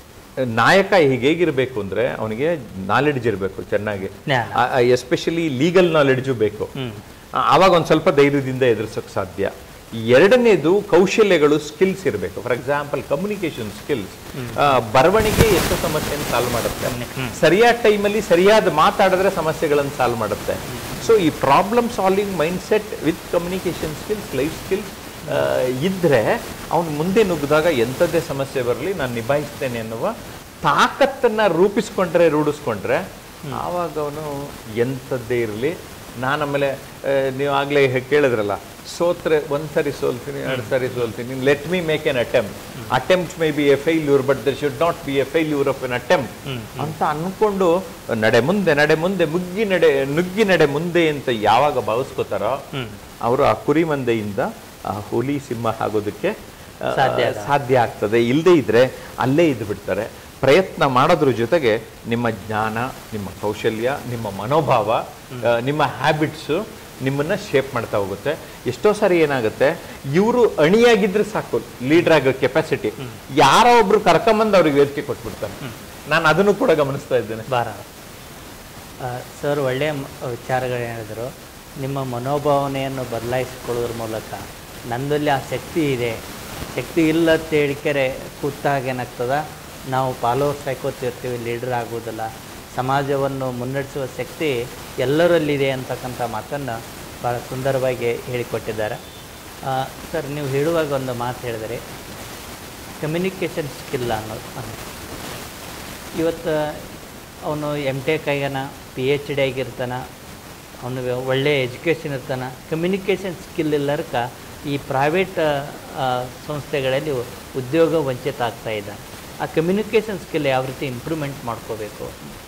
ನಾಯಕ ಹೀಗೆ ಹೇಗಿರ್ಬೇಕು ಅಂದ್ರೆ ಅವನಿಗೆ ನಾಲೆಡ್ಜ್ ಇರಬೇಕು ಚೆನ್ನಾಗಿ ಜ್ಞಾನ. ಎಸ್ಪೆಷಲಿ ಲೀಗಲ್ ನಾಲೆಡ್ಜು ಬೇಕು ಹ್ಮ್ ಆ- ಆವಾಗ ಒಂದು ಸ್ವಲ್ಪ ಧೈರ್ಯದಿಂದ ಎದುರಿಸೋಕೆ ಸಾಧ್ಯ ಎರಡನೇದು ಕೌಶಲ್ಯಗಳು ಸ್ಕಿಲ್ಸ್ ಇರಬೇಕು ಫಾರ್ ಎಕ್ಸಾಂಪಲ್ ಕಮ್ಯುನಿಕೇಶನ್ ಸ್ಕಿಲ್ಸ್ ಬರವಣಿಗೆ ಎಷ್ಟು ಸಮಸ್ಯೆಯನ್ನು ಸಾಲ್ವ್ ಮಾಡುತ್ತೆ ಸರಿಯಾದ ಟೈಮಲ್ಲಿ ಸರಿಯಾದ ಮಾತಾಡಿದ್ರೆ ಸಮಸ್ಯೆಗಳನ್ನು ಸಾಲ್ವ್ ಮಾಡುತ್ತೆ ಸೊ ಈ problem solving mindset with communication skills life skills ಇದ್ದರೆ ಅವನು ಮುಂದೆ ನುಗ್ಗಿದಾಗ ಎಂಥದ್ದೇ ಸಮಸ್ಯೆ ಬರಲಿ ನಾನು ನಿಭಾಯಿಸ್ತೇನೆ ಅನ್ನುವ ತಾಕತ್ತನ್ನು ರೂಪಿಸ್ಕೊಂಡ್ರೆ ರೂಢಿಸ್ಕೊಂಡ್ರೆ ಆವಾಗ ಅವನು ಎಂಥದ್ದೇ ಇರಲಿ ನಾನು ಆಮೇಲೆ ಆ, ನೀವು ಆಗಲೇ ಕೇಳಿದ್ರಲ್ಲ ಸೋತ್ರೆ ಒಂದು ಸರಿ ಸೋಲ್ತೀನಿ ಎರಡು ಸರಿ ಸೋಲ್ತೀನಿ let me make an attempt attempt may be a failure but there should not be a failure of an attempt ಅಂತ ಅನ್ಕೊಂಡು ನಡೆ ಮುಂದೆ ನಡೆ ಮುಂದೆ ಮುಗ್ಗಿ ನಡೆ ನುಗ್ಗಿ ನಡೆ ಮುಂದೆ ಅಂತ ಯಾವಾಗ ಭಾವಿಸ್ಕೋತಾರೋ ಅವರು ಆ ಕುರಿ ಮಂದೆಯಿಂದ ಆ ಹುಲಿ ಸಿಂಹ ಆಗೋದಕ್ಕೆ ಆ, ಸಾಧ್ಯ ಸಾಧ್ಯ ಆಗ್ತದೆ ಇಲ್ಲದೇ ಇದ್ರೆ ಅಲ್ಲೇ ಇದ್ದು ಬಿಡ್ತಾರೆ ಪ್ರಯತ್ನ ಮಾಡೋದ್ರ ಜೊತೆಗೆ ನಿಮ್ಮ ಜ್ಞಾನ ನಿಮ್ಮ ಕೌಶಲ್ಯ ನಿಮ್ಮ ಮನೋಭಾವ ಆ, ನಿಮ್ಮ ಹ್ಯಾಬಿಟ್ಸು ನಿಮ್ಮನ್ನ ಶೇಪ್ ಮಾಡ್ತಾ ಹೋಗುತ್ತೆ ಎಷ್ಟೋ ಸಾರಿ ಏನಾಗುತ್ತೆ ಇವರು ಅಣಿಯಾಗಿದ್ರೆ ಸಾಕು ಲೀಡರ್ ಆಗೋ ಕೆಪಾಸಿಟಿ ಯಾರೋ ಒಬ್ರು ಕರ್ಕೊಂಬಂದು ಅವ್ರಿಗೆ ವೇದಿಕೆ ಕೊಟ್ಬಿಡ್ತಾರೆ ನಾನು ಅದನ್ನು ಕೂಡ ಗಮನಿಸ್ತಾ ಇದ್ದೇನೆ ಬಾರ ಸರ್ ಒಳ್ಳೆಯ ಮ- ವಿಚಾರಗಳು ಹೇಳಿದರು ನಿಮ್ಮ ಮನೋಭಾವನೆಯನ್ನು ಬದಲಾಯಿಸಿಕೊಳ್ಳೋದ್ರ ಮೂಲಕ ನನ್ನಲ್ಲಿ ಆ ಶಕ್ತಿ ಇದೆ ಶಕ್ತಿ ಇಲ್ಲ ಅಂತ ಹೇಳಿಕೆರೆ ಕೂತಾಗ ಏನಾಗ್ತದ ನಾವು ಫಾಲೋವರ್ಸ್ ಹಾಕೋತಿರ್ತೀವಿ ಲೀಡರ್ ಆಗೋದಿಲ್ಲ ಸಮಾಜವನ್ನು ಮುನ್ನಡೆಸುವ ಶಕ್ತಿ ಎಲ್ಲರಲ್ಲಿದೆ ಅಂತಕ್ಕಂಥ ಮಾತನ್ನು ಭಾಳ ಸುಂದರವಾಗಿ ಹೇಳಿಕೊಟ್ಟಿದ್ದಾರೆ ಆ, ಸರ್ ನೀವು ಹೇಳುವಾಗ ಒಂದು ಮಾತು ಹೇಳಿದರೆ ಕಮ್ಯುನಿಕೇಷನ್ ಸ್ಕಿಲ್ ಅನ್ನೋದು ಅನ್ನೋದು ಇವತ್ತು ಅವನು ಎಮ್ ಟೆಕ್ ಆಗ್ಯಾನ ಪಿ ಎಚ್ ಡಿ ಆಗಿರ್ತಾನ ಅವನಿಗೆ ಒಳ್ಳೆ ಎಜುಕೇಷನ್ ಇರ್ತಾನೆ ಕಮ್ಯುನಿಕೇಷನ್ ಸ್ಕಿಲ್ ಇಲ್ಲರ್ಕ ಈ ಪ್ರೈವೇಟ್ ಸಂಸ್ಥೆಗಳಲ್ಲಿ ಉದ್ಯೋಗ ವಂಚಿತ ಆಗ್ತಾ ಇದ್ದಾನೆ ಆ ಕಮ್ಯುನಿಕೇಷನ್ ಸ್ಕಿಲ್ ಯಾವ ರೀತಿ ಇಂಪ್ರೂವ್ಮೆಂಟ್ ಮಾಡ್ಕೋಬೇಕು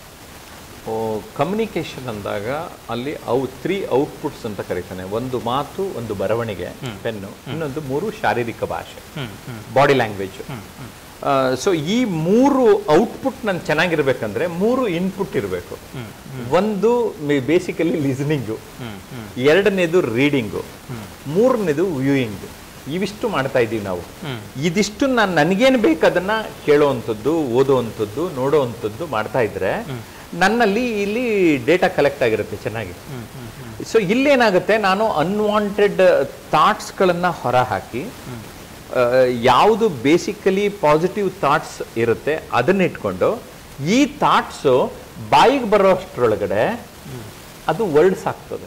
ಕಮ್ಯುನಿಕೇಷನ್ ಅಂದಾಗ ಅಲ್ಲಿ ಅವು ತ್ರೀ ಔಟ್ಪುಟ್ಸ್ ಅಂತ ಕರೀತಾನೆ ಒಂದು ಮಾತು ಒಂದು ಬರವಣಿಗೆ ಪೆನ್ನು ಇನ್ನೊಂದು ಮೂರು ಶಾರೀರಿಕ ಭಾಷೆ ಬಾಡಿ ಲ್ಯಾಂಗ್ವೇಜ್ ಸೊ ಈ ಮೂರು ಔಟ್ಪುಟ್ ನನ್ ಚೆನ್ನಾಗಿರ್ಬೇಕಂದ್ರೆ ಮೂರು ಇನ್ಪುಟ್ ಇರಬೇಕು ಒಂದು ಬೇಸಿಕಲಿ ಲಿಸನಿಂಗು ಎರಡನೇದು ರೀಡಿಂಗು ಮೂರನೇದು ವ್ಯೂಯಿಂಗು ಇವಿಷ್ಟು ಮಾಡ್ತಾ ಇದ್ದೀವಿ ನಾವು ಇದಿಷ್ಟು ನಾನು ನನಗೇನು ಬೇಕು ಅದನ್ನ ಕೇಳೋವಂಥದ್ದು ಓದೋವಂಥದ್ದು ನೋಡೋವಂಥದ್ದು ಮಾಡ್ತಾ ಇದ್ರೆ ನನ್ನಲ್ಲಿ ಇಲ್ಲಿ ಡೇಟಾ ಕಲೆಕ್ಟ್ ಆಗಿರುತ್ತೆ ಚೆನ್ನಾಗಿ ಸೊ ಇಲ್ಲೇನಾಗುತ್ತೆ ನಾನು ಅನ್ವಾಂಟೆಡ್ ಥಾಟ್ಸ್ಗಳನ್ನು ಹೊರ ಹಾಕಿ ಯಾವುದು ಬೇಸಿಕಲಿ ಪಾಸಿಟಿವ್ ಥಾಟ್ಸ್ ಇರುತ್ತೆ ಅದನ್ನ ಇಟ್ಕೊಂಡು ಈ ಥಾಟ್ಸು ಬಾಯಿಗೆ ಬರೋಷ್ಟ್ರೊಳಗಡೆ ಅದು ವರ್ಡ್ಸ್ ಆಗ್ತದೆ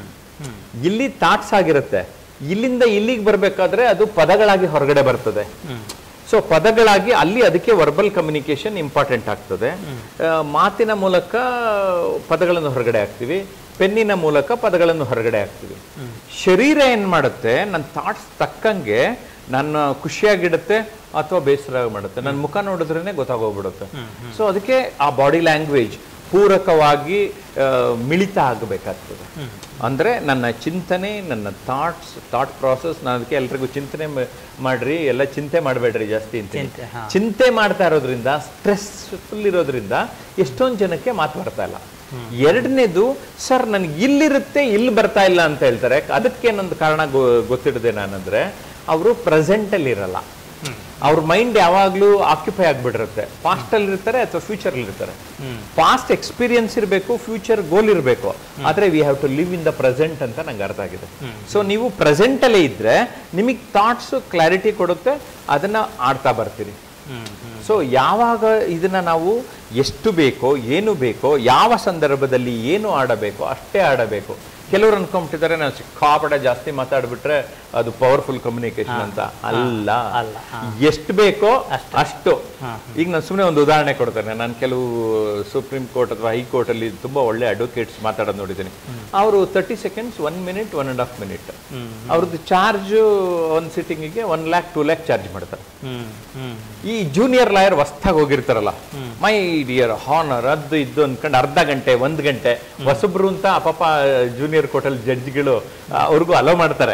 ಇಲ್ಲಿ ಥಾಟ್ಸ್ ಆಗಿರುತ್ತೆ ಇಲ್ಲಿಂದ ಇಲ್ಲಿಗೆ ಬರಬೇಕಾದ್ರೆ ಅದು ಪದಗಳಾಗಿ ಹೊರಗಡೆ ಬರ್ತದೆ ಸೊ ಪದಗಳಾಗಿ ಅಲ್ಲಿ ಅದಕ್ಕೆ ವರ್ಬಲ್ ಕಮ್ಯುನಿಕೇಶನ್ ಇಂಪಾರ್ಟೆಂಟ್ ಆಗ್ತದೆ ಆ, ಮಾತಿನ ಮೂಲಕ ಪದಗಳನ್ನು ಹೊರಗಡೆ ಹಾಕ್ತೀವಿ ಪೆನ್ನಿನ ಮೂಲಕ ಪದಗಳನ್ನು ಹೊರಗಡೆ ಹಾಕ್ತೀವಿ ಶರೀರ ಏನ್ ಮಾಡುತ್ತೆ ನನ್ನ ಥಾಟ್ಸ್ ತಕ್ಕಂಗೆ ನನ್ನ ಖುಷಿಯಾಗಿಡುತ್ತೆ ಅಥವಾ ಬೇಸರ ಮಾಡುತ್ತೆ ನನ್ನ ಮುಖ ನೋಡಿದ್ರೇನೆ ಗೊತ್ತಾಗೋಗ್ಬಿಡುತ್ತೆ ಸೊ ಅದಕ್ಕೆ ಆ ಬಾಡಿ ಲ್ಯಾಂಗ್ವೇಜ್ ಪೂರಕವಾಗಿ ಆ, ಮಿಳಿತ ಆಗಬೇಕಾಗ್ತದೆ ಅಂದ್ರೆ ನನ್ನ ಚಿಂತನೆ ನನ್ನ ಥಾಟ್ಸ್ ಥಾಟ್ ಪ್ರಾಸೆಸ್ ನಾನು ಅದಕ್ಕೆ ಎಲ್ರಿಗೂ ಚಿಂತನೆ ಮ- ಮಾಡ್ರಿ ಎಲ್ಲ ಚಿಂತೆ ಮಾಡಬೇಡ್ರಿ ಜಾಸ್ತಿ ಅಂತ ಚಿಂತೆ, ಹಾ. ಚಿಂತೆ ಮಾಡ್ತಾ ಇರೋದ್ರಿಂದ ಸ್ಟ್ರೆಸ್ಫುಲ್ ಇರೋದ್ರಿಂದ ಎಷ್ಟೊಂದು ಜನಕ್ಕೆ ಮಾತು ಬರ್ತಾ ಇಲ್ಲ ಎರಡನೇದು ಸರ್ ನನ್ಗೆ ಇಲ್ಲಿರುತ್ತೆ ಇಲ್ಲಿ ಬರ್ತಾ ಇಲ್ಲ ಅಂತ ಹೇಳ್ತಾರೆ ಅದಕ್ಕೆ ನಂದು ಕಾರಣ ಗೊ- ಗೊತ್ತಿಡದೆ ನಾನಂದ್ರೆ ಅವರು ಪ್ರೆಸೆಂಟ್ ಅಲ್ಲಿ ಇರಲ್ಲ ಅವ್ರ ಮೈಂಡ್ ಯಾವಾಗ್ಲೂ ಆಕ್ಯುಪೈ ಆಗ್ಬಿಟ್ಟಿರುತ್ತೆ ಪಾಸ್ಟ್ ಅಲ್ಲಿ ಇರ್ತಾರೆ ಅಥವಾ ಫ್ಯೂಚರ್ ಅಲ್ಲಿ ಇರ್ತಾರೆ ಪಾಸ್ಟ್ ಎಕ್ಸ್ಪೀರಿಯನ್ಸ್ ಇರಬೇಕು ಫ್ಯೂಚರ್ ಗೋಲ್ ಇರಬೇಕು ಆದ್ರೆ we have to live in the present ಅಂತ ನಂಗೆ ಅರ್ಥ ಆಗಿದೆ ಸೊ ನೀವು ಪ್ರೆಸೆಂಟ್ ಅಲ್ಲೇ ಇದ್ರೆ ನಿಮಗೆ ಥಾಟ್ಸ್ ಕ್ಲಾರಿಟಿ ಕೊಡುತ್ತೆ ಅದನ್ನ ಆಡ್ತಾ ಬರ್ತೀರಿ ಸೊ ಯಾವಾಗ ಇದನ್ನ ನಾವು ಎಷ್ಟು ಬೇಕೋ ಏನು ಬೇಕೋ ಯಾವ ಸಂದರ್ಭದಲ್ಲಿ ಏನು ಆಡಬೇಕೋ ಅಷ್ಟೇ ಆಡಬೇಕು ಕೆಲವರು ಅನ್ಕೊಂಬಿಟ್ಟಿದ್ದಾರೆ ನಾನು ಸಿಕ್ಕಾಪಟ್ಟೆ ಜಾಸ್ತಿ ಮಾತಾಡ್ಬಿಟ್ರೆ ಅದು ಪವರ್ಫುಲ್ ಕಮ್ಯುನಿಕೇಶನ್ ಅಂತ ಅಲ್ಲ ಅಲ್ಲ, ಎಷ್ಟು ಬೇಕೋ ಅಷ್ಟು ಈಗ ನಾನು ಸುಮ್ಮನೆ ಒಂದು ಉದಾಹರಣೆ ಕೊಡ್ತೇನೆ ನಾನು ಕೆಲವು ಸುಪ್ರೀಂ ಕೋರ್ಟ್ ಅಥವಾ ಹೈಕೋರ್ಟ್ ಅಲ್ಲಿ ತುಂಬಾ ಒಳ್ಳೆ ಅಡ್ವೊಕೇಟ್ಸ್ ಮಾತಾಡೋದು ನೋಡಿದ್ದೀನಿ ಅವರು thirty seconds one minute one and half minute ಅವ್ರದ್ದು ಚಾರ್ಜ್ ಒಂದು ಸಿಟ್ಟಿಂಗಿಗೆ one lakh two lakh charge ಮಾಡ್ತಾರೆ ಹ್ಮ್ ಹ್ಮ್ ಈ ಜೂನಿಯರ್ ಲಾಯರ್ ಹೊಸ್ದಾಗಿ ಹೋಗಿರ್ತಾರಲ್ಲ ಮೈ ಡಿಯರ್ ಹಾನರ್ ಅದು ಇದು ಅನ್ಕೊಂಡು ಅರ್ಧ ಗಂಟೆ ಒಂದ್ ಗಂಟೆ ಹೊಸಬ್ರು ಅಂತ ಆ ಪಾಪ ಜೂನಿಯರ್ ಕೋರ್ಟಲ್ಲಿ ಜಡ್ಜ್ಗಳು ಅವ್ರಿಗೂ ಅಲೋ ಮಾಡ್ತಾರೆ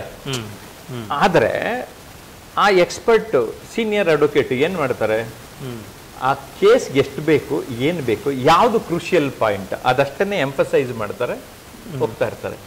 ಆದ್ರೆ ಆ ಎಕ್ಸ್ಪರ್ಟ್ ಸೀನಿಯರ್ ಅಡ್ವೊಕೇಟ್ ಏನ್ ಮಾಡ್ತಾರೆ ಆ ಕೇಸ್ಗೆ ಎಷ್ಟು ಬೇಕು ಏನ್ ಬೇಕು ಯಾವುದು ಕ್ರೂಷಿಯಲ್ ಪಾಯಿಂಟ್ ಅದಷ್ಟನ್ನೇ ಎಂಫಸೈಸ್ ಮಾಡ್ತಾರೆ ಹೋಗ್ತಾ ಇರ್ತಾರೆ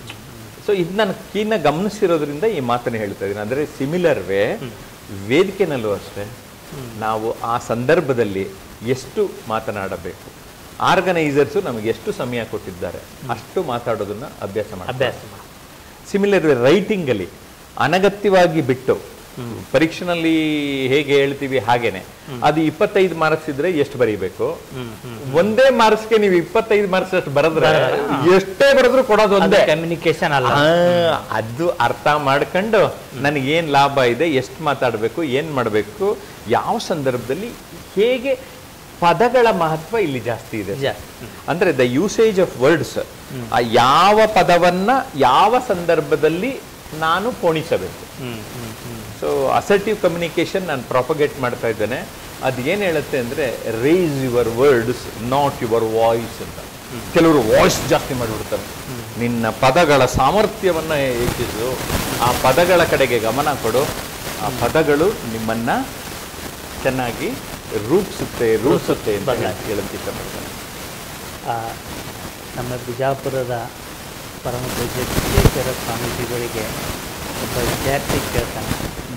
ಸೊ ಇದು ನಾನು ಕೀನ ಗಮನಿಸಿರೋದ್ರಿಂದ ಈ ಮಾತನ್ನು ಹೇಳ್ತಾ ಇದ್ದೀನಿ ಅಂದ್ರೆ ಸಿಮಿಲರ್ ವೇ ವೇದಿಕೆನಲ್ಲೂ ಅಷ್ಟೇ ನಾವು ಆ ಸಂದರ್ಭದಲ್ಲಿ ಎಷ್ಟು ಮಾತನಾಡಬೇಕು ಆರ್ಗನೈಸರ್ಸು ನಮಗೆ ಎಷ್ಟು ಸಮಯ ಕೊಟ್ಟಿದ್ದಾರೆ ಅಷ್ಟು ಮಾತಾಡೋದನ್ನ ಅಭ್ಯಾಸ ಮಾಡಿ ಅಭ್ಯಾಸ ಮಾಡಿ. ಸಿಮಿಲರ್ ರೈಟಿಂಗ್ ಅಲ್ಲಿ ಅನಗತ್ಯವಾಗಿ ಬಿಟ್ಟು ಪರೀಕ್ಷೆನಲ್ಲಿ ಹೇಗೆ ಹೇಳ್ತೀವಿ ಹಾಗೇನೆ ಅದು ಇಪ್ಪತ್ತೈದು ಮಾರ್ಕ್ಸ್ ಇದ್ರೆ ಎಷ್ಟು ಬರೀಬೇಕು ಒಂದೇ ಮಾರ್ಕ್ಸ್ಗೆ ನೀವು ಇಪ್ಪತ್ತೈದು ಮಾರ್ಕ್ಸ್ ಅಷ್ಟು ಬರೆದ್ರೆ ಎಷ್ಟೇ ಬರೆದ್ರು ಕೊಡೋದು ಒಂದೇ ಕಮ್ಯುನಿಕೇಶನ್ ಅಲ್ಲ ಆ, ಅದು ಅರ್ಥ ಮಾಡ್ಕೊಂಡು ನನಗೇನ್ ಲಾಭ ಇದೆ ಎಷ್ಟು ಮಾತಾಡಬೇಕು ಏನ್ ಮಾಡಬೇಕು ಯಾವ ಸಂದರ್ಭದಲ್ಲಿ ಹೇಗೆ ಪದಗಳ ಮಹತ್ವ ಇಲ್ಲಿ ಜಾಸ್ತಿ ಇದೆ ಜಾಸ್ತಿ. ಅಂದ್ರೆ ದ ಯೂಸೇಜ್ ಆಫ್ ವರ್ಡ್ಸ್ ಯಾವ ಪದವನ್ನ ಯಾವ ಸಂದರ್ಭದಲ್ಲಿ ನಾನು ಪೋಣಿಸಬೇಕು ಹ್ಮ್ ಹ್ಮ್ ಹ್ಮ್ ಸೊ ಅಸರ್ಟಿವ್ ಕಮ್ಯುನಿಕೇಶನ್ ನಾನು ಪ್ರಾಪಗೇಟ್ ಮಾಡ್ತಾ ಇದ್ದೇನೆ ಅದು ಏನು ಹೇಳುತ್ತೆ ಅಂದರೆ raise your words not your voice ಅಂತ ಕೆಲವರು ವಾಯ್ಸ್ ಜಾಸ್ತಿ ಮಾಡಿಬಿಡ್ತಾರೆ ನಿನ್ನ ಪದಗಳ ಸಾಮರ್ಥ್ಯವನ್ನ ಹೆಚ್ಚಿಸು ಆ ಪದಗಳ ಕಡೆಗೆ ಗಮನ ಕೊಡು ಆ ಪದಗಳು ನಿಮ್ಮನ್ನ ಚೆನ್ನಾಗಿ ರೂಪಿಸುತ್ತೆ ರೂಪಿಸುತ್ತೆ ಅಂತ ಹೇಳಕ್- ಹೇಳಕ್ ಇಷ್ಟಪಡ್ತೇನೆ ಆ, ನಮ್ಮ ಬಿಜಾಪುರದ ಪರಮ ಪೂಜ್ಯ ಸಿದ್ದೇಶ್ವರ ಸ್ವಾಮೀಜಿಗಳಿಗೆ ಒಬ್ಬ ವಿದ್ಯಾರ್ಥಿ ಕೇಳ್ತಾನೆ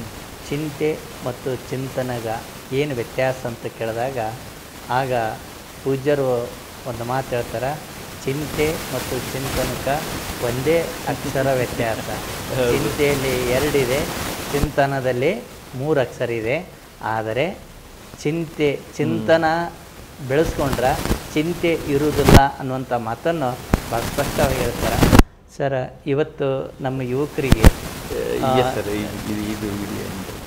ಚಿಂತೆ ಮತ್ತು ಚಿಂತನೆಗ ಏನು ವ್ಯತ್ಯಾಸ ಅಂತ ಕೇಳಿದಾಗ ಆಗ ಪೂಜ್ಯರು ಒಂದು ಮಾತು ಹೇಳ್ತಾರೆ ಚಿಂತೆ ಮತ್ತು ಚಿಂತನಕ ಒಂದೇ ಅಕ್ಷರ ವ್ಯತ್ಯಾಸ ಚಿಂತೆಯಲ್ಲಿ ಎರಡಿದೆ ಚಿಂತನದಲ್ಲಿ ಮೂರು ಅಕ್ಷರ ಇದೆ ಆದರೆ ಚಿಂತೆ ಚಿಂತನ ಬೆಳೆಸ್ಕೊಂಡ್ರ ಚಿಂತೆ ಇರುವುದಿಲ್ಲ ಅನ್ನುವಂಥ ಮಾತನ್ನು ಭಾಳ ಸ್ಪಷ್ಟವಾಗಿ ಹೇಳ್ತಾರೆ ಸರ್ ಇವತ್ತು ನಮ್ಮ ಯುವಕರಿಗೆ ಎಸ್ ಸರ್ ಇದು ಇದು ಇದು